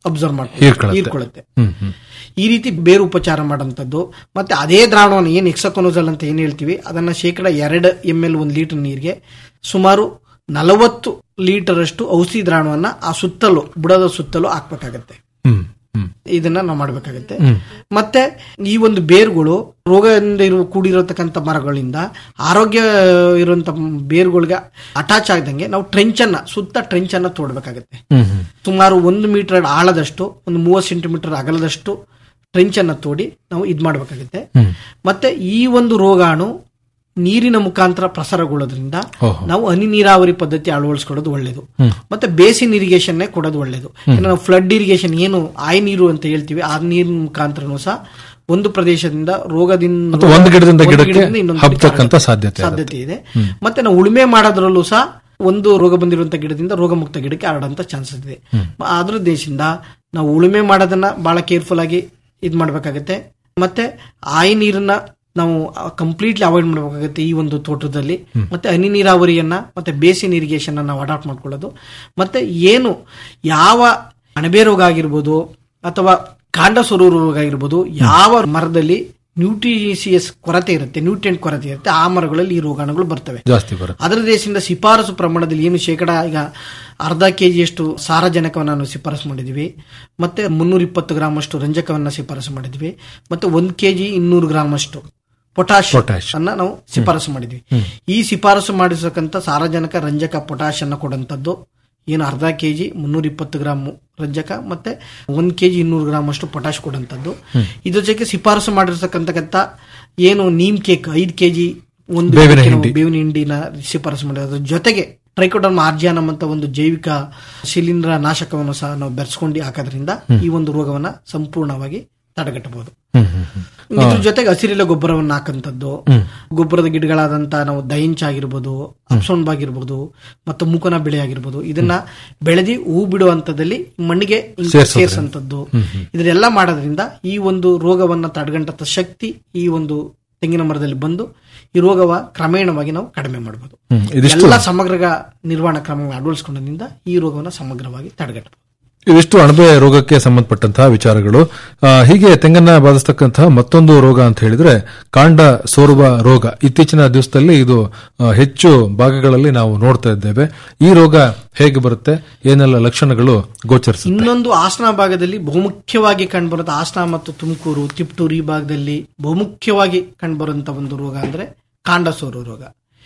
S14: ಅಬ್ಸರ್ವ್ ಮಾಡ್ಕೊಳ್ಳುತ್ತೆ
S13: ಹೀರ್ಕೊಳ್ಳುತ್ತೆ.
S14: ಹೀರ್ಕೊಳ್ಳುತ್ತೆ
S13: ಹ್ಮ್ ಹ್ಮ್
S14: ಈ ರೀತಿ ಬೇರು ಉಪಚಾರ ಮಾಡೋಂಥದ್ದು ಮತ್ತೆ ಅದೇ ದ್ರಾವಣವನ್ನು ಏನು ಎಕ್ಸಕೊನೋಸಲ್ ಅಂತ ಏನ್ ಹೇಳ್ತೀವಿ ಅದನ್ನ ಶೇಕಡ ಎರಡು ಎಂ ಎಲ್ ಒಂದು ಲೀಟರ್ ನೀರಿಗೆ ಸುಮಾರು ನಲವತ್ತು ಲೀಟರ್ ಅಷ್ಟು ಔಷಧಿ ದ್ರಾವಣವನ್ನ ಆ ಸುತ್ತಲೂ ಬುಡದ ಸುತ್ತಲೂ ಹಾಕ್ಬೇಕಾಗತ್ತೆ
S13: ಹ್ಮ್ ಹ್ಮ್
S14: ಇದನ್ನ ನಾವು ಮಾಡ್ಬೇಕಾಗತ್ತೆ
S13: ಹ್ಮ್.
S14: ಮತ್ತೆ ಈ ಒಂದು ಬೇರುಗಳು ರೋಗದಿಂದ ಇರುವ ಕೂಡಿರತಕ್ಕಂಥ ಮರಗಳಿಂದ ಆರೋಗ್ಯ ಇರುವಂತ ಬೇರುಗಳಿಗೆ ಅಟ್ಯಾಚ್ ಆಗದಂಗೆ ನಾವು ಟ್ರೆಂಚ್ ಅನ್ನ ಸುತ್ತ ಟ್ರೆಂಚ್ ಅನ್ನ ತೋಡ್ಬೇಕಾಗತ್ತೆ
S13: ಹ್ಮ್ ಹ್ಮ್
S14: ಸುಮಾರು ಒಂದು ಮೀಟರ್ ಆಳದಷ್ಟು ಒಂದು ಮೂವತ್ತು ಸೆಂಟಿಮೀಟರ್ ಅಗಲದಷ್ಟು ಟ್ರೆಂಚ್ ಅನ್ನ ತೋಡಿ ನಾವು ಇದ್ ಮಾಡ್ಬೇಕಾಗುತ್ತೆ
S13: ಹ್ಮ್.
S14: ಮತ್ತೆ ಈ ಒಂದು ರೋಗಾಣು ನೀರಿನ ಮುಖಾಂತರ ಪ್ರಸಾರಗೊಳ್ಳೋದ್ರಿಂದ
S13: ಓಹೋ.
S14: ನಾವು ಹನಿ ನೀರಾವರಿ ಪದ್ಧತಿ ಅಳವಡಿಸ್ಕೊಳ್ಳೋದು ಒಳ್ಳೇದು
S13: ಹ್ಮ್.
S14: ಮತ್ತೆ ಬೇಸಿನ್ ಇರಿಗೇಷನ್ ಕೊಡೋದು ಒಳ್ಳೇದು
S13: ಹ್ಮ್.
S14: ಇನ್ನು ನಾವು ಫ್ಲಡ್ ಇರಿಗೇಷನ್ ಏನು ಆಯ್ ನೀರು ಅಂತ ಹೇಳ್ತೀವಿ ಆ ನೀರಿನ ಮುಖಾಂತರನೂ ಸಹ ಒಂದು ಪ್ರದೇಶದಿಂದ ರೋಗದಿಂದ
S13: ಮತ್ತು ಒಂದು ಗಿಡದಿಂದ
S14: ಒಂದು
S13: ಗಿಡಕ್ಕೆ
S14: ಗಿಡದಿಂದ ಇನ್ನೊಂದು
S13: ಹಬ್ತಕ್ಕಂಥ
S14: ಗಿಡಕ್ಕೆ
S13: ಸಾಧ್ಯತೆ
S14: ಸಾಧ್ಯತೆ ಇದೆ
S13: ಹ್ಮ್.
S14: ಮತ್ತೆ ನಾವು ಉಳುಮೆ ಮಾಡೋದ್ರಲ್ಲೂ ಸಹ ಒಂದು ರೋಗ ಬಂದಿರುವಂತ ಗಿಡದಿಂದ ರೋಗ ಮುಕ್ತ ಗಿಡಕ್ಕೆ ಹರಡುವಂತ ಚಾನ್ಸಸ್ ಇದೆ
S13: ಹ್ಮ್.
S14: ಅದ್ರ ದೇಶದಿಂದ ನಾವು ಉಳುಮೆ ಮಾಡೋದನ್ನ ಬಹಳ ಕೇರ್ಫುಲ್ ಆಗಿ ಇದ್ ಮಾಡ್ಬೇಕಾಗತ್ತೆ ಮತ್ತೆ ಆಯಿ ನೀರನ್ನ ನಾವು ಕಂಪ್ಲೀಟ್ಲಿ ಅವಾಯ್ಡ್ ಮಾಡಬೇಕಾಗುತ್ತೆ ಈ ಒಂದು ತೋಟದಲ್ಲಿ ಮತ್ತೆ ಹನಿ ನೀರಾವರಿಯನ್ನ ಮತ್ತೆ ಬೇಸಿನ್ ಇರಿಗೇಷನ್ ನಾವು ಅಡಾಪ್ಟ್ ಮಾಡ್ಕೊಳ್ಳೋದು ಮತ್ತೆ ಏನು ಯಾವ ಅಣಬೆ ರೋಗ ಆಗಿರ್ಬೋದು ಅಥವಾ ಕಾಂಡ ಸೊರು ರೋಗ ಆಗಿರ್ಬೋದು ಯಾವ ಮರದಲ್ಲಿ ನ್ಯೂಟ್ರಿಸಿಯಸ್ ಕೊರತೆ ಇರುತ್ತೆ ನ್ಯೂಟ್ರಿಯೆಂಟ್ ಕೊರತೆ ಇರುತ್ತೆ ಆ ಮರಗಳಲ್ಲಿ ಈ ರೋಗಾಣುಗಳು ಬರ್ತವೆ
S13: ಜಾಸ್ತಿ ಬರುತ್ತೆ
S14: ಅದರ ದೇಶದಿಂದ ಶಿಫಾರಸು ಪ್ರಮಾಣದಲ್ಲಿ ಏನು ಶೇಕಡ ಈಗ ಅರ್ಧ ಕೆಜಿಯಷ್ಟು ಸಾರಜನಕವನ್ನು ನಾವು ಶಿಫಾರಸು ಮಾಡಿದ್ವಿ ಮತ್ತೆ ಮುನ್ನೂರ ಇಪ್ಪತ್ತು ಗ್ರಾಮ್ ಅಷ್ಟು ರಂಜಕವನ್ನ ಶಿಫಾರಸು ಮಾಡಿದ್ವಿ ಮತ್ತೆ ಒಂದ್ ಕೆಜಿ ಇನ್ನೂರು ಗ್ರಾಮ್ ಅಷ್ಟು ಪೊಟಾಶ್
S13: ಪೊಟ್ಯಾಶ್.
S14: ಅನ್ನ ನಾವು ಶಿಫಾರಸು ಮಾಡಿದ್ವಿ ಈ ಶಿಫಾರಸು ಮಾಡಿಸತಕ್ಕಂಥ ಸಾರಜನಕ ರಂಜಕ ಪೊಟಾಶ್ ಅನ್ನ ಕೊಡುವಂಥದ್ದು ಏನು ಅರ್ಧ ಕೆಜಿ ಮುನ್ನೂರ ಇಪ್ಪತ್ತು ಗ್ರಾಮ್ ರಂಜಕ ಮತ್ತೆ ಒಂದ್ ಕೆಜಿ ಇನ್ನೂರು ಗ್ರಾಮ್ ಅಷ್ಟು ಪೊಟಾಶ್ ಕೊಡುವಂಥದ್ದು ಇದ್ರ ಜೊತೆಗೆ ಶಿಫಾರಸು ಮಾಡಿರ್ತಕ್ಕಂಥ ಏನು ನೀಮ್ ಕೇಕ್ ಐದು ಕೆಜಿ ಒಂದು
S13: ಬೇವಿನ
S14: ಇದಕ್ಕೆ ನಾವು
S13: ಹಿಂಡಿ.
S14: ಬೇವಿನ ಹಿಂಡಿನ ಶಿಫಾರಸು ಮಾಡಿರೋದ್ರ ಜೊತೆಗೆ ಟ್ರೈಕೋಡರ್ಮ ಆರ್ಜಿಯಾನಮ್ ಅಂತ ಒಂದು ಜೈವಿಕ ಶಿಲೀಂಧ್ರ ನಾಶಕವನ್ನು ಸಹ ನಾವು ಬೆರೆಸ್ಕೊಂಡು ಹಾಕೋದ್ರಿಂದ ಈ ಒಂದು ರೋಗವನ್ನ ಸಂಪೂರ್ಣವಾಗಿ ತಡೆಗಟ್ಟಬಹುದು
S13: ಹ್ಮ್ ಹ್ಮ್ ಹ್ಮ್
S14: ಇದ್ರ ಜೊತೆಗೆ ಹಸಿರಿಲ ಗೊಬ್ಬರವನ್ನ ಹಾಕಂತದ್ದು
S13: ಹ್ಮ್.
S14: ಗೊಬ್ಬರದ ಗಿಡಗಳಾದಂತ ನಾವು ದೈಂಚ ಆಗಿರ್ಬೋದು ಅಪ್ಸೋನ್ಬ್ ಆಗಿರ್ಬೋದು ಮತ್ತು ಮೂಕನ ಬೆಳೆ ಆಗಿರ್ಬೋದು ಇದನ್ನ ಬೆಳೆದಿ ಹೂ ಬಿಡುವ ಹಂತದಲ್ಲಿ ಮಣ್ಣಿಗೆ
S13: ಸೇರ್ಸೋದ್ರಿಂದ.
S14: ಸೇರಿಸಂತದ್ದು
S13: ಹ್ಮ್ ಹ್ಮ್.
S14: ಇದನ್ನೆಲ್ಲ ಮಾಡೋದ್ರಿಂದ ಈ ಒಂದು ರೋಗವನ್ನ ತಡೆಗಂಟಂತ ಶಕ್ತಿ ಈ ಒಂದು ತೆಂಗಿನ ಮರದಲ್ಲಿ ಬಂದು ಈ ರೋಗವ ಕ್ರಮೇಣವಾಗಿ ನಾವು ಕಡಿಮೆ ಮಾಡಬಹುದು
S13: ಹ್ಮ್. ಇದಿಷ್ಟು
S14: ಎಲ್ಲ ಸಮಗ್ರ ನಿರ್ವಹಣಾ ಕ್ರಮಗಳನ್ನು ಅಳವಡಿಸಿಕೊಂಡ್ರಿಂದ ಈ ರೋಗವನ್ನು ಸಮಗ್ರವಾಗಿ ತಡೆಗಟ್ಟಬಹುದು
S13: ಇವಿಷ್ಟು ಅಣಬೆ ರೋಗಕ್ಕೆ ಸಂಬಂಧಪಟ್ಟಂತಹ ವಿಚಾರಗಳು ಆ, ಹೀಗೆ ತೆಂಗನ್ನ ಬಾಧಿಸ್ತಕ್ಕಂತಹ ಮತ್ತೊಂದು ರೋಗ ಅಂತ ಹೇಳಿದ್ರೆ ಕಾಂಡ ಸೋರುವ ರೋಗ ಇತ್ತೀಚಿನ ದಿವಸದಲ್ಲಿ ಇದು ಆ, ಹೆಚ್ಚು ಭಾಗಗಳಲ್ಲಿ ನಾವು ನೋಡ್ತಾ ಇದ್ದೇವೆ ಈ ರೋಗ ಹೇಗೆ ಬರುತ್ತೆ ಏನೆಲ್ಲ ಲಕ್ಷಣಗಳು ಗೋಚರಿಸುತ್ತೆ
S14: ಇನ್ನೊಂದು ಹಾಸನ ಭಾಗದಲ್ಲಿ ಬಹುಮುಖ್ಯವಾಗಿ ಕಂಡುಬರುತ್ತ ಹಾಸನ ಮತ್ತು ತುಮಕೂರು ತಿಪ್ಟೂರು ಈ ಭಾಗದಲ್ಲಿ ಬಹುಮುಖ್ಯವಾಗಿ ಕಂಡುಬರುವಂತ ಒಂದು ರೋಗ ಅಂದ್ರೆ ಕಾಂಡ ಸೋರು ರೋಗ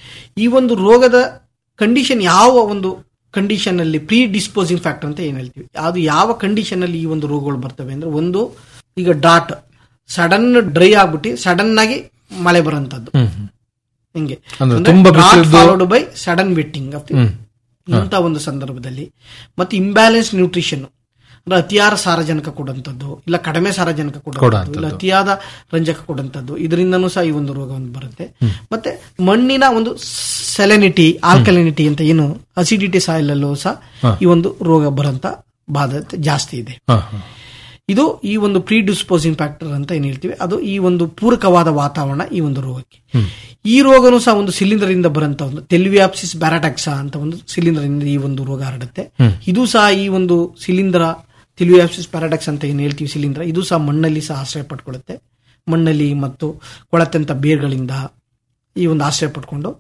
S14: ಈ ಒಂದು ರೋಗದ ಕಂಡೀಷನ್ ಯಾವ ಒಂದು ಕಂಡೀಷನ್ ಅಲ್ಲಿ ಪ್ರೀ ಡಿಸ್ಪೋಸಿಂಗ್ ಫ್ಯಾಕ್ಟರ್ ಅಂತ ಏನ್ ಹೇಳ್ತೀವಿ ಅದು ಯಾವ ಕಂಡೀಷನ್ ಅಲ್ಲಿ ಈ ಒಂದು ರೋಗಗಳು ಬರ್ತವೆ ಅಂದ್ರೆ ಒಂದು ಈಗ ಡಾಟ್ ಸಡನ್ ಡ್ರೈ ಆಗ್ಬಿಟ್ಟು ಸಡನ್ ಆಗಿ ಮಳೆ ಬರುವಂತದ್ದು
S13: ಹ್ಮ್, ಹ್ಮ್.
S14: ಹಿಂಗೆ
S13: ಅಂದ್ರೆ ತುಂಬಾ ಬಿಸಿಲಿದ್ದು-
S14: followed by sudden wetting of
S13: ಹ್ಮ್.
S14: ಇಂಥ ಒಂದು ಸಂದರ್ಭದಲ್ಲಿ ಮತ್ತೆ ಇಂಬ್ಯಾಲೆನ್ಸ್ ನ್ಯೂಟ್ರಿಷನ್ ಅಂದ್ರೆ ಅತಿಯಾದ ಸಾರಜನಕ ಕೊಡುವಂಥದ್ದು ಇಲ್ಲ ಕಡಿಮೆ ಸಾರಜನಕ ಕೊಡುವಂಥದ್ದು
S13: ಕೊಡುವಂಥದ್ದು.
S14: ಇಲ್ಲ ಅತಿಯಾದ ರಂಜಕ ಕೊಡುವಂಥದ್ದು ಇದರಿಂದನೂ ಸಹ ಈ ಒಂದು ರೋಗ ಒಂದು ಬರುತ್ತೆ ಮತ್ತೆ ಮಣ್ಣಿನ ಒಂದು ಸೆಲೆನಿಟಿ ಆಲ್ಕಲಿನಿಟಿ ಅಂತ ಏನು ಅಸಿಡಿಟಿ ಸಾಯಿಲ್ ಅಲ್ಲೂ ಸಹ
S13: ಹಾ.
S14: ಈ ಒಂದು ರೋಗ ಬರಂತ ಬಾಧ್ಯತೆ ಜಾಸ್ತಿ ಇದೆ
S13: ಹಾ, ಹಾ.
S14: ಇದು ಈ ಒಂದು ಪ್ರೀ ಡಿಸ್ಪೋಸಿಂಗ್ ಫ್ಯಾಕ್ಟರ್ ಅಂತ ಏನ್ ಹೇಳ್ತೀವಿ ಅದು ಈ ಒಂದು ಪೂರಕವಾದ ವಾತಾವರಣ ಈ ಒಂದು ರೋಗಕ್ಕೆ ಈ ರೋಗನೂ ಸಹ ಒಂದು ಸಿಲಿಂಡರ್ ಇಂದ ಬರಂತ ಒಂದು ಟೆಲ್ವಿಯಾಪ್ಸಿಸ್ ಬ್ಯಾರಾಟಾಕ್ಸಾ ಅಂತ ಒಂದು ಸಿಲಿಂಡರ್ ಇಂದ ಈ ಒಂದು ರೋಗ ಹರಡುತ್ತೆ
S13: ಹ್ಮ್.
S14: ಇದು ಸಹ ಈ ಒಂದು ಸಿಲಿಂಡರ್ ಟೆಲ್ವಿಯಾಪ್ಸಿಸ್ ಪ್ಯಾರಾಟಾಕ್ಸ್ ಅಂತ ಏನು ಹೇಳ್ತೀವಿ ಸಿಲಿಂಡರ್ ಇದು ಸಹ ಮಣ್ಣಲ್ಲಿ ಸಹ ಆಶ್ರಯ ಪಡ್ಕೊಳ್ಳುತ್ತೆ ಮಣ್ಣಲ್ಲಿ ಮತ್ತು ಕೊಳತಂತ ಬೇರ್ಗಳಿಂದ ಈ ಒಂದು ಆಶ್ರಯ ಪಡ್ಕೊಂಡು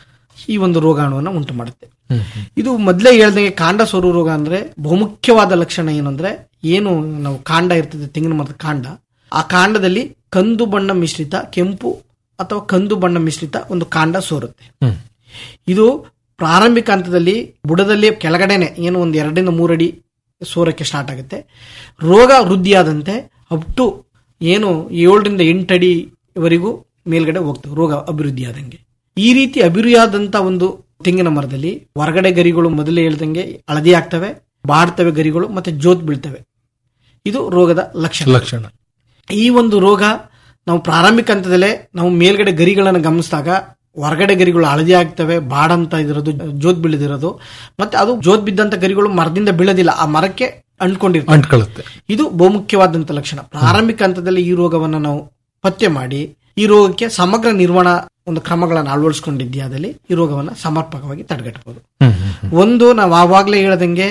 S14: ಈ ಒಂದು ರೋಗಾಣುವನ್ನು ಉಂಟು ಮಾಡುತ್ತೆ ಇದು ಮೊದಲೇ ಹೇಳ್ದಂಗೆ ಕಾಂಡ ಸೊರು ರೋಗ ಅಂದ್ರೆ ಬಹುಮುಖ್ಯವಾದ ಲಕ್ಷಣ ಏನಂದ್ರೆ ಏನು ನಾವು ಕಾಂಡ ಇರ್ತದೆ ತೆಂಗಿನ ಮರದ ಕಾಂಡ ಆ ಕಾಂಡದಲ್ಲಿ ಕಂದು ಬಣ್ಣ ಮಿಶ್ರಿತ ಕೆಂಪು ಅಥವಾ ಕಂದು ಬಣ್ಣ ಮಿಶ್ರಿತ ಒಂದು ಕಾಂಡ ಸೋರುತ್ತೆ
S13: ಹ್ಮ್.
S14: ಇದು ಪ್ರಾರಂಭಿಕ ಹಂತದಲ್ಲಿ ಬುಡದಲ್ಲಿ ಕೆಳಗಡೆನೆ ಏನು ಒಂದು ಎರಡರಿಂದ ಮೂರಡಿ ಸೋರಕ್ಕೆ ಸ್ಟಾರ್ಟ್ ಆಗುತ್ತೆ ರೋಗ ವೃದ್ಧಿಯಾದಂತೆ ಅಪ್ ಟು ಏನು ಏಳರಿಂದ ಎಂಟು ಅಡಿವರೆಗೂ ಮೇಲ್ಗಡೆ ಹೋಗ್ತವೆ ರೋಗ ಅಭಿವೃದ್ಧಿ ಆದಂಗೆ ಈ ರೀತಿ ಅಭಿವೃದ್ಧಿಯಾದಂತ ಒಂದು ತೆಂಗಿನ ಮರದಲ್ಲಿ ಹೊರಗಡೆ ಗರಿಗಳು ಮೊದಲೇ ಹೇಳ್ದಂಗೆ ಹಳದಿ ಆಗ್ತವೆ ಬಾಡ್ತವೆ ಗರಿಗಳು ಮತ್ತೆ ಜೋತ್ ಬೀಳ್ತವೆ ಇದು ರೋಗದ ಲಕ್ಷಣ
S13: ಲಕ್ಷಣ
S14: ಈ ಒಂದು ರೋಗ ನಾವು ಪ್ರಾರಂಭಿಕ ಹಂತದಲ್ಲೇ ನಾವು ಮೇಲ್ಗಡೆ ಗರಿಗಳನ್ನು ಗಮನಿಸಿದಾಗ ಹೊರಗಡೆ ಗರಿಗಳು ಹಳದಿ ಆಗ್ತವೆ ಬಾಡಂತ ಇದಿರೋದು ಜೋತ್ ಬೀಳದಿರೋದು ಮತ್ತೆ ಅದು ಜೋತ್ ಬಿದ್ದಂತ ಗರಿಗಳು ಮರದಿಂದ ಬೀಳೋದಿಲ್ಲ ಆ ಮರಕ್ಕೆ ಅಂಟ್ಕೊಂಡಿರ್ತವೆ
S13: ಅಂಟ್ಕೊಳ್ಳುತ್ತೆ
S14: ಇದು ಬಹುಮುಖ್ಯವಾದಂತ ಲಕ್ಷಣ ಪ್ರಾರಂಭಿಕ ಹಂತದಲ್ಲಿ ಈ ರೋಗವನ್ನು ನಾವು ಪತ್ತೆ ಮಾಡಿ ಈ ರೋಗಕ್ಕೆ ಸಮಗ್ರ ನಿರ್ವಹಣಾ ಒಂದು ಕ್ರಮಗಳನ್ನು ಅಳವಡಿಸಿಕೊಂಡಿದ್ಯಾದಲ್ಲಿ ಈ ರೋಗವನ್ನು ಸಮರ್ಪಕವಾಗಿ ತಡೆಗಟ್ಟಬಹುದು
S13: ಹ್ಮ್, ಹ್ಮ್,
S14: ಒಂದು ನಾವು ಆವಾಗಲೇ ಹೇಳ್ದಂಗೆ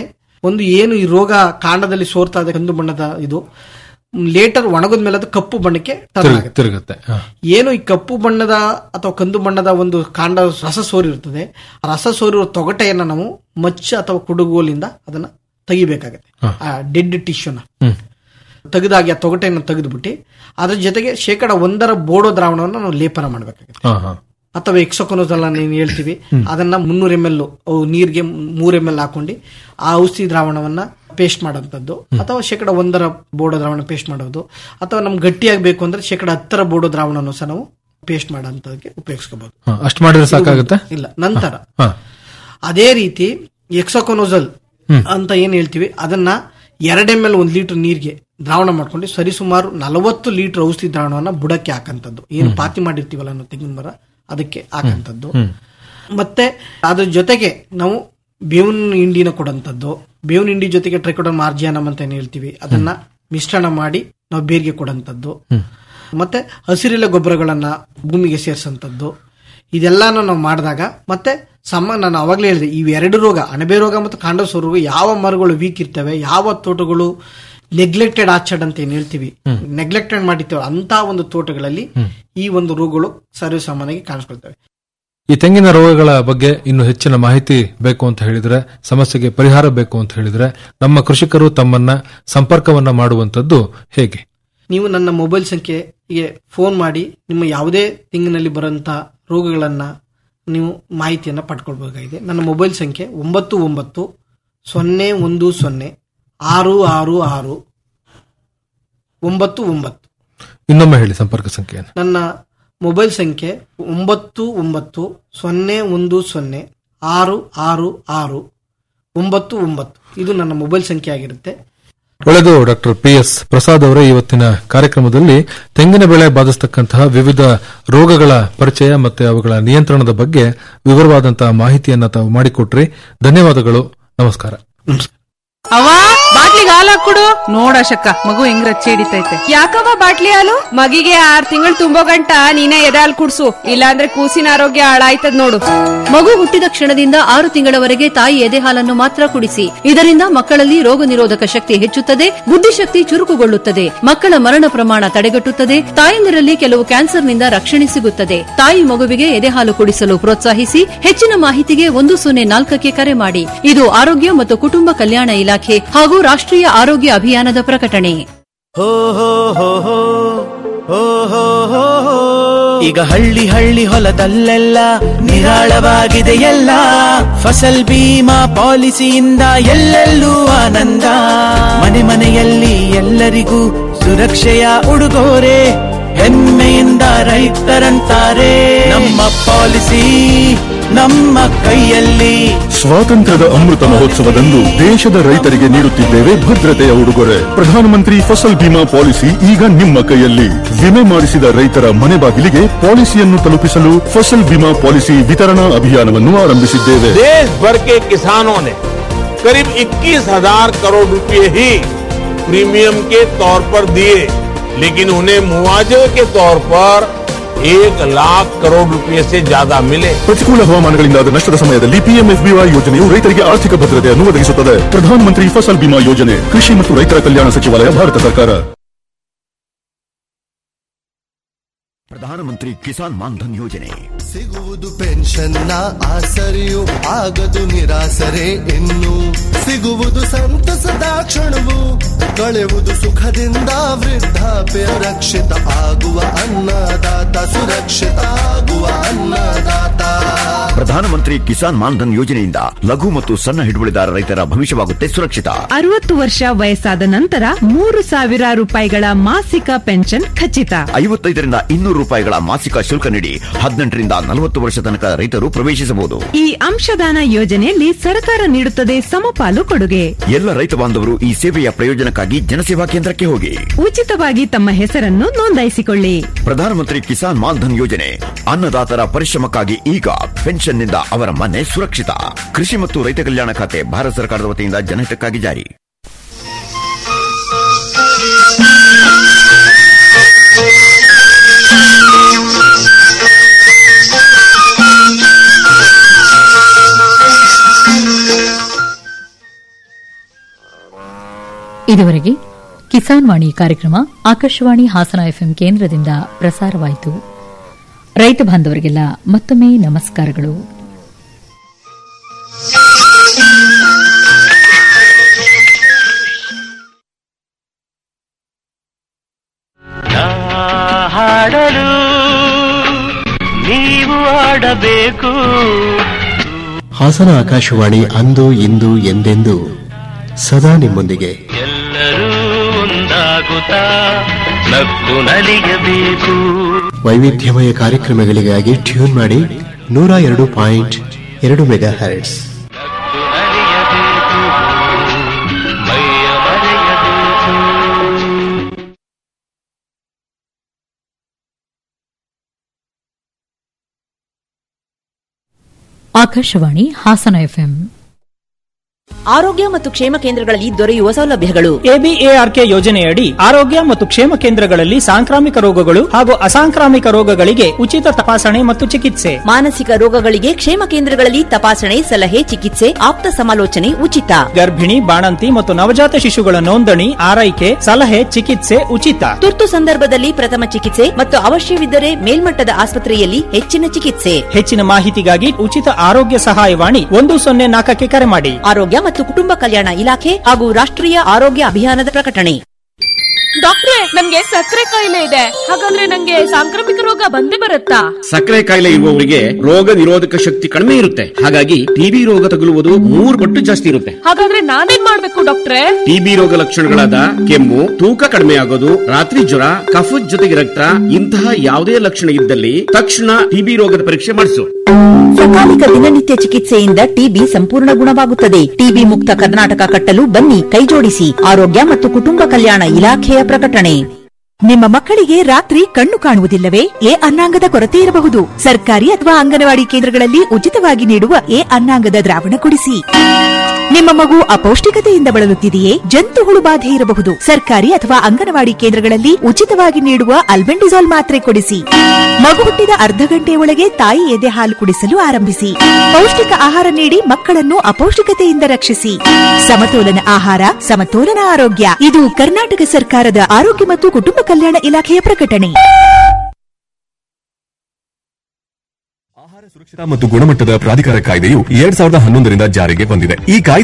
S14: ಒಂದು ಏನು ಈ ರೋಗ ಕಾಂಡದಲ್ಲಿ ಸೋರ್ತಾ ಇದೆ ಕಂದು ಬಣ್ಣದ ಇದು ಲೇಟರ್ ಒಣಗದ ಮೇಲೆ ಅದು ಕಪ್ಪು ಬಣ್ಣಕ್ಕೆ turn
S13: ತಿರುಗ್-
S14: ಆಗುತ್ತೆ
S13: ತಿರುಗುತ್ತೆ ಹ.
S14: ಏನು ಈ ಕಪ್ಪು ಬಣ್ಣದ ಅಥವಾ ಕಂದು ಬಣ್ಣದ ಒಂದು ಕಾಂಡ ರಸ ಸೋರಿರ್ತದೆ ಆ ರಸ ಸೋರಿರುವ ತೊಗಟೆಯನ್ನ ನಾವು ಮಚ್ಚ ಅಥವಾ ಕುಡುಗೋಲಿಂದ ಅದನ್ನ ತೆಗಿಬೇಕಾಗತ್ತೆ ಆ ಡೆಡ್ ಟಿಶ್ಯೂನ
S13: ಹ್ಮ್.
S14: ತೆಗೆದಾಗಿ ಆ ತೊಗಟೆಯನ್ನು ತೆಗೆದುಬಿಟ್ಟು ಅದ್ರ ಜೊತೆಗೆ ಶೇಕಡ ಒಂದರ ಬೋಡೋ ದ್ರಾವಣವನ್ನು ನಾವು ಲೇಪನ ಮಾಡಬೇಕಾಗುತ್ತೆ
S13: ಹ, ಹ.
S14: ಅಥವಾ ಎಕ್ಸೋಕೊನೋಸಲ್ ಏನು ಹೇಳ್ತೀವಿ ಅದನ್ನ ಮುನ್ನೂರ ಎಂ ಎಲ್ ನೀರಿಗೆ ಮೂರ್ ಎಂ ಎಲ್ ಹಾಕೊಂಡು ಆ ಔಷಧಿ ದ್ರಾವಣವನ್ನ ಪೇಸ್ಟ್ ಮಾಡೋಂಥದ್ದು ಅಥವಾ ಶೇಕಡ ಒಂದರ ಬೋಡೋ ದ್ರಾವಣ ಪೇಸ್ಟ್ ಮಾಡೋದು ಅಥವಾ ನಮ್ಗೆ ಗಟ್ಟಿಯಾಗಬೇಕು ಅಂದ್ರೆ ಶೇಕಡ ಹತ್ತರ ಬೋಡೋ ದ್ರಾವಣವನ್ನು ಸಹ ನಾವು ಪೇಸ್ಟ್ ಮಾಡೋಂಥದಕ್ಕೆ ಉಪಯೋಗಿಸ್ಕೋಬಹುದು
S13: ಹ, ಅಷ್ಟ್ ಮಾಡಿದ್ರೆ ಸಾಕಾಗುತ್ತೆ
S14: ಇಲ್ಲ ನಂತರ
S13: ಹ.
S14: ಅದೇ ರೀತಿ ಎಕ್ಸೋಕೊನೋಸಲ್ ಅಂತ ಏನ್ ಹೇಳ್ತೀವಿ ಅದನ್ನ ಎರಡ್ ಎಂ ಎಲ್ ಒಂದ್ ಲೀಟರ್ ನೀರಿಗೆ ದ್ರಾವಣ ಮಾಡ್ಕೊಂಡು ಸರಿಸುಮಾರು ನಲವತ್ತು ಲೀಟರ್ ಔಷಧಿ ದ್ರಾವಣವನ್ನ ಬುಡಕ್ಕೆ ಹಾಕಂತದ್ದು ಏನು ಪಾತಿ ಮಾಡಿರ್ತೀವಲ್ಲ ನಾವು ತೆಂಗಿನ ಮರ ಅದಕ್ಕೆ ಹಾಕಂತದ್ದು ಮತ್ತೆ ಅದ್ರ ಜೊತೆಗೆ ನಾವು ಬೇವಿನ ಹಿಂಡಿನ ಕೊಡಂತದ್ದು ಬೇವಿನ ಹಿಂಡಿ ಜೊತೆಗೆ ಟ್ರೈಕೋಡನ್ ಮಾರ್ಜಿಯಾನಮ್ ಅಂತ ಏನ್ ಹೇಳ್ತೀವಿ ಅದನ್ನ ಮಿಶ್ರಣ ಮಾಡಿ ನಾವು ಬೇರ್ಗೆ ಕೊಡಂತದ್ದು ಮತ್ತೆ ಹಸಿರೆಲೆ ಗೊಬ್ಬರಗಳನ್ನ ಭೂಮಿಗೆ ಸೇರಿಸಂತದ್ದು ಇದೆಲ್ಲಾನು ನಾವು ಮಾಡಿದಾಗ ಮತ್ತೆ ಸಮ ನಾನು ಅವಾಗಲೇ ಹೇಳಿದೆ ಈ ಎರಡು ರೋಗ ಅಣಬೆ ರೋಗ ಮತ್ತು ಕಾಂಡಸೋ ರೋಗ ಯಾವ ಮರಗಳು ವೀಕ್ ಇರ್ತವೆ ಯಾವ ತೋಟಗಳು ನೆಗ್ಲೆಕ್ಟೆಡ್ ಆಚರ್ಡ್ ಅಂತ ಏನ್ ಹೇಳ್ತೀವಿ ನೆಗ್ಲೆಕ್ಟೆಡ್ ಮಾಡಿರ್ತೇವೆ ಅಂತ ಒಂದು ತೋಟಗಳಲ್ಲಿ ಈ ಒಂದು ರೋಗಗಳು ಸರ್ವೇಸಾಮಾನ್ಯವಾಗಿ ಕಾಣಿಸ್ಕೊಳ್ತವೆ
S13: ಈ ತೆಂಗಿನ ರೋಗಗಳ ಬಗ್ಗೆ ಇನ್ನು ಹೆಚ್ಚಿನ ಮಾಹಿತಿ ಬೇಕು ಅಂತ ಹೇಳಿದ್ರೆ ಸಮಸ್ಯೆಗೆ ಪರಿಹಾರ ಬೇಕು ಅಂತ ಹೇಳಿದ್ರೆ ನಮ್ಮ ಕೃಷಿಕರು ತಮ್ಮನ್ನ ಸಂಪರ್ಕವನ್ನ ಮಾಡುವಂತದ್ದು ಹೇಗೆ
S14: ನೀವು ನನ್ನ ಮೊಬೈಲ್ ಸಂಖ್ಯೆಗೆ ಫೋನ್ ಮಾಡಿ ನಿಮ್ಮ ಯಾವುದೇ ತಿಂಗಿನಲ್ಲಿ ಬರುವಂತ ರೋಗಗಳನ್ನ ನೀವು ಮಾಹಿತಿಯನ್ನ ಪಡ್ಕೊಳ್ಬೇಕಾಗಿದೆ ನನ್ನ ಮೊಬೈಲ್ ಸಂಖ್ಯೆ ಒಂಬತ್ತು ಒಂಬತ್ತು ಸೊನ್ನೆ ಒಂದು ಸೊನ್ನೆ ಆರು ಆರು ಆರು ಒಂಬತ್ತು ಒಂಬತ್ತು
S13: ಇನ್ನೊಮ್ಮೆ ಹೇಳಿ ಸಂಪರ್ಕ ಸಂಖ್ಯೆಯನ್ನು
S14: ನನ್ನ ಮೊಬೈಲ್ ಸಂಖ್ಯೆ ಒಂಬತ್ತು ಒಂಬತ್ತು ಸೊನ್ನೆ ಒಂದು ಸೊನ್ನೆ ಆರು ಆರು ಆರು ಒಂಬತ್ತು ಒಂಬತ್ತು ಇದು ನನ್ನ ಮೊಬೈಲ್ ಸಂಖ್ಯೆ ಆಗಿರುತ್ತೆ
S13: ಒಳ್ಳೆದು ಡಾಕ್ಟರ್ ಪಿ ಎಸ್ ಪ್ರಸಾದ್ ಅವರೇ ಇವತ್ತಿನ ಕಾರ್ಯಕ್ರಮದಲ್ಲಿ ತೆಂಗಿನ ಬೆಳೆ ಬಾಧಿಸತಕ್ಕಂತಹ ವಿವಿಧ ರೋಗಗಳ ಪರಿಚಯ ಮತ್ತೆ ಅವುಗಳ ನಿಯಂತ್ರಣದ ಬಗ್ಗೆ ವಿವರವಾದಂತಹ ಮಾಹಿತಿಯನ್ನ ತಾವು ಮಾಡಿಕೊಟ್ರಿ ಧನ್ಯವಾದಗಳು ನಮಸ್ಕಾರ
S15: ಅವ ಬಾಟ್ಲಿಗೆ ಹಾಲು ಹಾಕೊಡು ನೋಡಶಕ್ಕ ಮಗು ಹೆಂಗ್ ರಚ್ಚಿ ಹಿಡಿತೈತೆ
S16: ಯಾಕವ್ವ ಬಾಟ್ಲಿ ಹಾಲು ಮಗಿಗೆ ಆರ್ ತಿಂಗಳು ತುಂಬೋ ಗಂಟ ನೀನೇ ಎದೆ ಹಾಲು ಕುಡ್ಸು ಇಲ್ಲಾಂದ್ರೆ ಕೂಸಿನ ಆರೋಗ್ಯ ಹಾಳಾಯ್ತದ ನೋಡು
S17: ಮಗು ಹುಟ್ಟಿದ ಕ್ಷಣದಿಂದ ಆರು ತಿಂಗಳವರೆಗೆ ತಾಯಿ ಎದೆ ಹಾಲನ್ನು ಮಾತ್ರ ಕುಡಿಸಿ ಇದರಿಂದ ಮಕ್ಕಳಲ್ಲಿ ರೋಗ ನಿರೋಧಕ ಶಕ್ತಿ ಹೆಚ್ಚುತ್ತದೆ ಬುದ್ಧಿಶಕ್ತಿ ಚುರುಕುಗೊಳ್ಳುತ್ತದೆ ಮಕ್ಕಳ ಮರಣ ಪ್ರಮಾಣ ತಡೆಗಟ್ಟುತ್ತದೆ ತಾಯಂದಿರಲ್ಲಿ ಕೆಲವು ಕ್ಯಾನ್ಸರ್ನಿಂದ ರಕ್ಷಣೆ ಸಿಗುತ್ತದೆ ತಾಯಿ ಮಗುವಿಗೆ ಎದೆ ಹಾಲು ಕುಡಿಸಲು ಪ್ರೋತ್ಸಾಹಿಸಿ ಹೆಚ್ಚಿನ ಮಾಹಿತಿಗೆ ಒಂದು ಸೊನ್ನೆ ನಾಲ್ಕಕ್ಕೆ ಕರೆ ಮಾಡಿ ಇದು ಆರೋಗ್ಯ ಮತ್ತು ಕುಟುಂಬ ಕಲ್ಯಾಣ ಇಲಾಖೆ ಹಾಗೂ ರಾಷ್ಟ್ರೀಯ ಆರೋಗ್ಯ ಅಭಿಯಾನದ ಪ್ರಕಟಣೆ
S3: ಹೋ ಹೋ ಹೋ ಹೋ ಹೋ ಹೋ ಹೋ ಹೋ. ಈಗ ಹಳ್ಳಿ ಹಳ್ಳಿ ಹೊಲದಲ್ಲೆಲ್ಲ ನಿರಾಳವಾಗಿದೆ ಎಲ್ಲ ಫಸಲ್ ಬೀಮಾ ಪಾಲಿಸಿಯಿಂದ ಎಲ್ಲೆಲ್ಲೂ ಆನಂದ ಮನೆ ಮನೆಯಲ್ಲಿ ಎಲ್ಲರಿಗೂ ಸುರಕ್ಷೆಯ ಉಡುಗೊರೆ ಹೆಮ್ಮೆಯಿಂದ ರೈತರಂತಾರೆ ನಮ್ಮ ಪಾಲಿಸಿ ನಮ್ಮ ಕೈಯಲ್ಲಿ
S5: ಸ್ವಾತಂತ್ರ್ಯದ ಅಮೃತ ಮಹೋತ್ಸವದಂದು ದೇಶದ ರೈತರಿಗೆ ನೀಡುತ್ತಿದ್ದೇವೆ ಭದ್ರತೆಯ ಉಡುಗೊರೆ ಪ್ರಧಾನಮಂತ್ರಿ ಫಸಲ್ ಬಿಮಾ ಪಾಲಿಸಿ ಈಗ ನಿಮ್ಮ ಕೈಯಲ್ಲಿ ವಿಮೆ ಮಾಡಿಸಿದ ರೈತರ ಮನೆ ಬಾಗಿಲಿಗೆ ಪಾಲಿಸಿಯನ್ನು ತಲುಪಿಸಲು ಫಸಲ್ ಬಿಮಾ ಪಾಲಿಸಿ ವಿತರಣಾ ಅಭಿಯಾನವನ್ನು ಆರಂಭಿಸಿದ್ದೇವೆ
S18: देश भर के किसानों ने करीब 21,000 करोड़ रुपए ही प्रीमियम के तौर पर दिए लेकिन उन्हें मुआवजे के तौर पर एक लाख करोड़ रुपए से ज्यादा मिले
S5: ಪ್ರತಿಕೂಲ ಹವಾಮಾನಗಳಿಂದಾದ ನಷ್ಟದ ಸಮಯದಲ್ಲಿ ಪಿಎಂಎಫ್ಬಿವೈ ಯೋಜನೆಯು ರೈತರಿಗೆ ಆರ್ಥಿಕ ಭದ್ರತೆಯನ್ನು ಒದಗಿಸುತ್ತದೆ ಪ್ರಧಾನಮಂತ್ರಿ ಫಸಲ್ ಬಿಮಾ ಯೋಜನೆ ಕೃಷಿ ಮತ್ತು ರೈತರ ಕಲ್ಯಾಣ ಸಚಿವಾಲಯ ಭಾರತ ಸರ್ಕಾರ
S19: ಪ್ರಧಾನಮಂತ್ರಿ ಕಿಸಾನ್ ಮಾನ್ಧನ್ ಯೋಜನೆ
S20: ಸಿಗುವುದು ಪೆನ್ಷನ್ನ ಆಸರೆಯು ಆಗದು ನಿರಾಸರೆ ಇನ್ನು ಸಿಗುವುದು ಸಂತಸದ ಕ್ಷಣವು ಕಳೆಯುವುದು ಸುಖದಿಂದ ವೃದ್ಧಾಪ್ಯ ರಕ್ಷಿತ ಆಗುವ ಅನ್ನದಾತ ಸುರಕ್ಷಿತ ಆಗುವ ಅನ್ನದಾತ
S19: ಪ್ರಧಾನಮಂತ್ರಿ ಕಿಸಾನ್ ಮಾನ್ಧನ್ ಯೋಜನೆಯಿಂದ ಲಘು ಮತ್ತು ಸಣ್ಣ ಹಿಡುವಳಿದಾರ ರೈತರ ಭವಿಷ್ಯವಾಗುತ್ತೆ ಸುರಕ್ಷಿತ
S21: ಅರವತ್ತು ವರ್ಷ ವಯಸ್ಸಾದ ನಂತರ ಮೂರು ಸಾವಿರ ರೂಪಾಯಿಗಳ ಮಾಸಿಕ ಪೆನ್ಷನ್ ಖಚಿತ
S19: ಐವತ್ತೈದರಿಂದ ಇನ್ನೂರು ರೂಪಾಯಿಗಳ ಮಾಸಿಕ ಶುಲ್ಕ ನೀಡಿ ಹದಿನೆಂಟರಿಂದ ನಲವತ್ತು ವರ್ಷ ತನಕ ರೈತರು ಪ್ರವೇಶಿಸಬಹುದು
S21: ಈ ಅಂಶದಾನ ಯೋಜನೆಯಲ್ಲಿ ಸರ್ಕಾರ ನೀಡುತ್ತದೆ ಸಮಪಾಲು ಕೊಡುಗೆ
S19: ಎಲ್ಲ ರೈತ ಬಾಂಧವರು ಈ ಸೇವೆಯ ಪ್ರಯೋಜನಕ್ಕಾಗಿ ಜನಸೇವಾ ಕೇಂದ್ರಕ್ಕೆ ಹೋಗಿ
S21: ಉಚಿತವಾಗಿ ತಮ್ಮ ಹೆಸರನ್ನು ನೋಂದಾಯಿಸಿಕೊಳ್ಳಿ
S19: ಪ್ರಧಾನಮಂತ್ರಿ ಕಿಸಾನ್ ಮಾನ್ಧನ್ ಯೋಜನೆ ಅನ್ನದಾತರ ಪರಿಶ್ರಮಕ್ಕಾಗಿ ಈಗ ಪೆನ್ಷನ್ನಿಂದ ಅವರ ಮನೆ ಸುರಕ್ಷಿತ ಕೃಷಿ ಮತ್ತು ರೈತ ಕಲ್ಯಾಣ ಖಾತೆ ಭಾರತ ಸರ್ಕಾರದ ವತಿಯಿಂದ ಜನಹಿತಕ್ಕಾಗಿ ಜಾರಿ
S1: ಇದುವರೆಗೆ ಕಿಸಾನ್ ವಾಣಿ ಕಾರ್ಯಕ್ರಮ ಆಕಾಶವಾಣಿ ಹಾಸನ ಎಫ್ಎಂ ಕೇಂದ್ರದಿಂದ ಪ್ರಸಾರವಾಯಿತು ರೈತ ಬಾಂಧವರಿಗೆಲ್ಲ ಮತ್ತೊಮ್ಮೆ ನಮಸ್ಕಾರಗಳು
S2: ಹಾಡಲು ನೀವು ಆಡಬೇಕು
S22: ಹಾಸನ ಆಕಾಶವಾಣಿ ಅಂದು ಇಂದು ಎಂದೆಂದು ಸದಾ ನಿಮ್ಮೊಂದಿಗೆ
S2: ಎಲ್ಲರೂ ಒಂದಾಗುತ್ತಾ ನಕ್ಕು ನಲಿಯಬೇಕು
S22: ವೈವಿಧ್ಯಮಯ ಕಾರ್ಯಕ್ರಮಗಳಿಗಾಗಿ ಟ್ಯೂನ್ ಮಾಡಿ ನೂರ ಎರಡು ಪಾಯಿಂಟ್ ಎರಡು ಮೆಗಾ ಹರ್ಟ್ಸ್
S2: ಮೈಯ ಮರೆಯಬೇಕು
S1: ಆಕಾಶವಾಣಿ ಹಾಸನ ಎಫ್ಎಂ
S8: ಆರೋಗ್ಯ ಮತ್ತು ಕ್ಷೇಮ ಕೇಂದ್ರಗಳಲ್ಲಿ ದೊರೆಯುವ ಸೌಲಭ್ಯಗಳು
S11: ಎಬಿಎಆರ್ಕೆ ಯೋಜನೆಯಡಿ ಆರೋಗ್ಯ ಮತ್ತು ಕ್ಷೇಮ ಕೇಂದ್ರಗಳಲ್ಲಿ ಸಾಂಕ್ರಾಮಿಕ ರೋಗಗಳು ಹಾಗೂ ಅಸಾಂಕ್ರಾಮಿಕ ರೋಗಗಳಿಗೆ ಉಚಿತ ತಪಾಸಣೆ ಮತ್ತು ಚಿಕಿತ್ಸೆ
S8: ಮಾನಸಿಕ ರೋಗಗಳಿಗೆ ಕ್ಷೇಮ ಕೇಂದ್ರಗಳಲ್ಲಿ ತಪಾಸಣೆ ಸಲಹೆ ಚಿಕಿತ್ಸೆ ಆಪ್ತ ಸಮಾಲೋಚನೆ ಉಚಿತ
S11: ಗರ್ಭಿಣಿ ಬಾಣಂತಿ ಮತ್ತು ನವಜಾತ ಶಿಶುಗಳ ನೋಂದಣಿ ಆರೈಕೆ ಸಲಹೆ ಚಿಕಿತ್ಸೆ ಉಚಿತ
S8: ತುರ್ತು ಸಂದರ್ಭದಲ್ಲಿ ಪ್ರಥಮ ಚಿಕಿತ್ಸೆ ಮತ್ತು ಅವಶ್ಯವಿದ್ದರೆ ಮೇಲ್ಮಟ್ಟದ ಆಸ್ಪತ್ರೆಯಲ್ಲಿ ಹೆಚ್ಚಿನ ಚಿಕಿತ್ಸೆ
S11: ಹೆಚ್ಚಿನ ಮಾಹಿತಿಗಾಗಿ ಉಚಿತ ಆರೋಗ್ಯ ಸಹಾಯವಾಣಿ ಒಂದು ಸೊನ್ನೆ ನಾಲ್ಕಕ್ಕೆ ಕರೆ ಮಾಡಿ
S8: ಆರೋಗ್ಯ ಮತ್ತು ಕುಟುಂಬ ಕಲ್ಯಾಣ ಇಲಾಖೆ ಹಾಗೂ ರಾಷ್ಟ್ರೀಯ ಆರೋಗ್ಯ ಅಭಿಯಾನದ ಪ್ರಕಟಣೆ
S9: ಡಾಕ್ಟ್ರೆ ನನ್ಗೆ ಸಕ್ಕರೆ ಕಾಯಿಲೆ ಇದೆ ಹಾಗಾದ್ರೆ ನಂಗೆ ಸಾಂಕ್ರಾಮಿಕ ರೋಗ ಬಂದೇ ಬರುತ್ತಾ
S7: ಸಕ್ಕರೆ ಕಾಯಿಲೆ ಇರುವವರಿಗೆ ರೋಗ ನಿರೋಧಕ ಶಕ್ತಿ ಕಡಿಮೆ ಇರುತ್ತೆ ಹಾಗಾಗಿ ಟಿಬಿ ರೋಗ ತಗುಲುವುದು ಮೂರು ಪಟ್ಟು ಜಾಸ್ತಿ ಇರುತ್ತೆ
S9: ಹಾಗಾದ್ರೆ ನಾನೇನ್ ಮಾಡ್ಬೇಕು ಡಾಕ್ಟ್ರೆ
S7: ಟಿಬಿ ರೋಗ ಲಕ್ಷಣಗಳಾದ ಕೆಮ್ಮು ತೂಕ ಕಡಿಮೆ ಆಗೋದು ರಾತ್ರಿ ಜ್ವರ ಕಫದ ಜೊತೆಗೆ ರಕ್ತ ಇಂತಹ ಯಾವುದೇ ಲಕ್ಷಣ ಇದ್ದಲ್ಲಿ ತಕ್ಷಣ ಟಿಬಿ ರೋಗದ ಪರೀಕ್ಷೆ ಮಾಡಿಸು
S8: ಸಕಾಲಿಕ ದಿನನಿತ್ಯ ಚಿಕಿತ್ಸೆಯಿಂದ ಟಿಬಿ ಸಂಪೂರ್ಣ ಗುಣವಾಗುತ್ತದೆ ಟಿಬಿ ಮುಕ್ತ ಕರ್ನಾಟಕ ಕಟ್ಟಲು ಬನ್ನಿ ಕೈಜೋಡಿಸಿ ಆರೋಗ್ಯ ಮತ್ತು ಕುಟುಂಬ ಕಲ್ಯಾಣ ಇಲಾಖೆಯ ಪ್ರಕಟಣೆ
S23: ನಿಮ್ಮ ಮಕ್ಕಳಿಗೆ ರಾತ್ರಿ ಕಣ್ಣು ಕಾಣುವುದಿಲ್ಲವೇ ಎ ಅನ್ನಾಂಗದ ಕೊರತೆ ಇರಬಹುದು ಸರ್ಕಾರಿ ಅಥವಾ ಅಂಗನವಾಡಿ ಕೇಂದ್ರಗಳಲ್ಲಿ ಉಚಿತವಾಗಿ ನೀಡುವ ಎ ಅನ್ನಾಂಗದ ದ್ರಾವಣ ಕೊಡಿಸಿ ನಿಮ್ಮ ಮಗು ಅಪೌಷ್ಟಿಕತೆಯಿಂದ ಬಳಲುತ್ತಿದೆಯೇ ಜಂತು ಹುಳು ಬಾಧೆ ಇರಬಹುದು ಸರ್ಕಾರಿ ಅಥವಾ ಅಂಗನವಾಡಿ ಕೇಂದ್ರಗಳಲ್ಲಿ ಉಚಿತವಾಗಿ ನೀಡುವ ಅಲ್ಬೆಂಡಿಸಾಲ್ ಮಾತ್ರೆ ಕೊಡಿಸಿ ಮಗು ಹುಟ್ಟಿದ ಅರ್ಧ ಗಂಟೆಯೊಳಗೆ ತಾಯಿ ಎದೆ ಹಾಲು ಕುಡಿಸಲು ಆರಂಭಿಸಿ ಪೌಷ್ಟಿಕ ಆಹಾರ ನೀಡಿ ಮಕ್ಕಳನ್ನು ಅಪೌಷ್ಟಿಕತೆಯಿಂದ ರಕ್ಷಿಸಿ ಸಮತೋಲನ ಆಹಾರ ಸಮತೋಲನ ಆರೋಗ್ಯ ಇದು ಕರ್ನಾಟಕ ಸರ್ಕಾರದ ಆರೋಗ್ಯ ಮತ್ತು ಕುಟುಂಬ ಕಲ್ಯಾಣ ಇಲಾಖೆಯ ಪ್ರಕಟಣೆ
S24: ಸುರಕ್ಷತಾ ಮತ್ತು ಗುಣಮಟ್ಟದ ಪ್ರಾಧಿಕಾರ ಕಾಯ್ದೆಯು ಎರಡ್ ಸಾವಿರದ ಹನ್ನೊಂದರಿಂದ ಜಾರಿಗೆ ಬಂದಿದೆ ಈ ಕಾಯ್ದೆ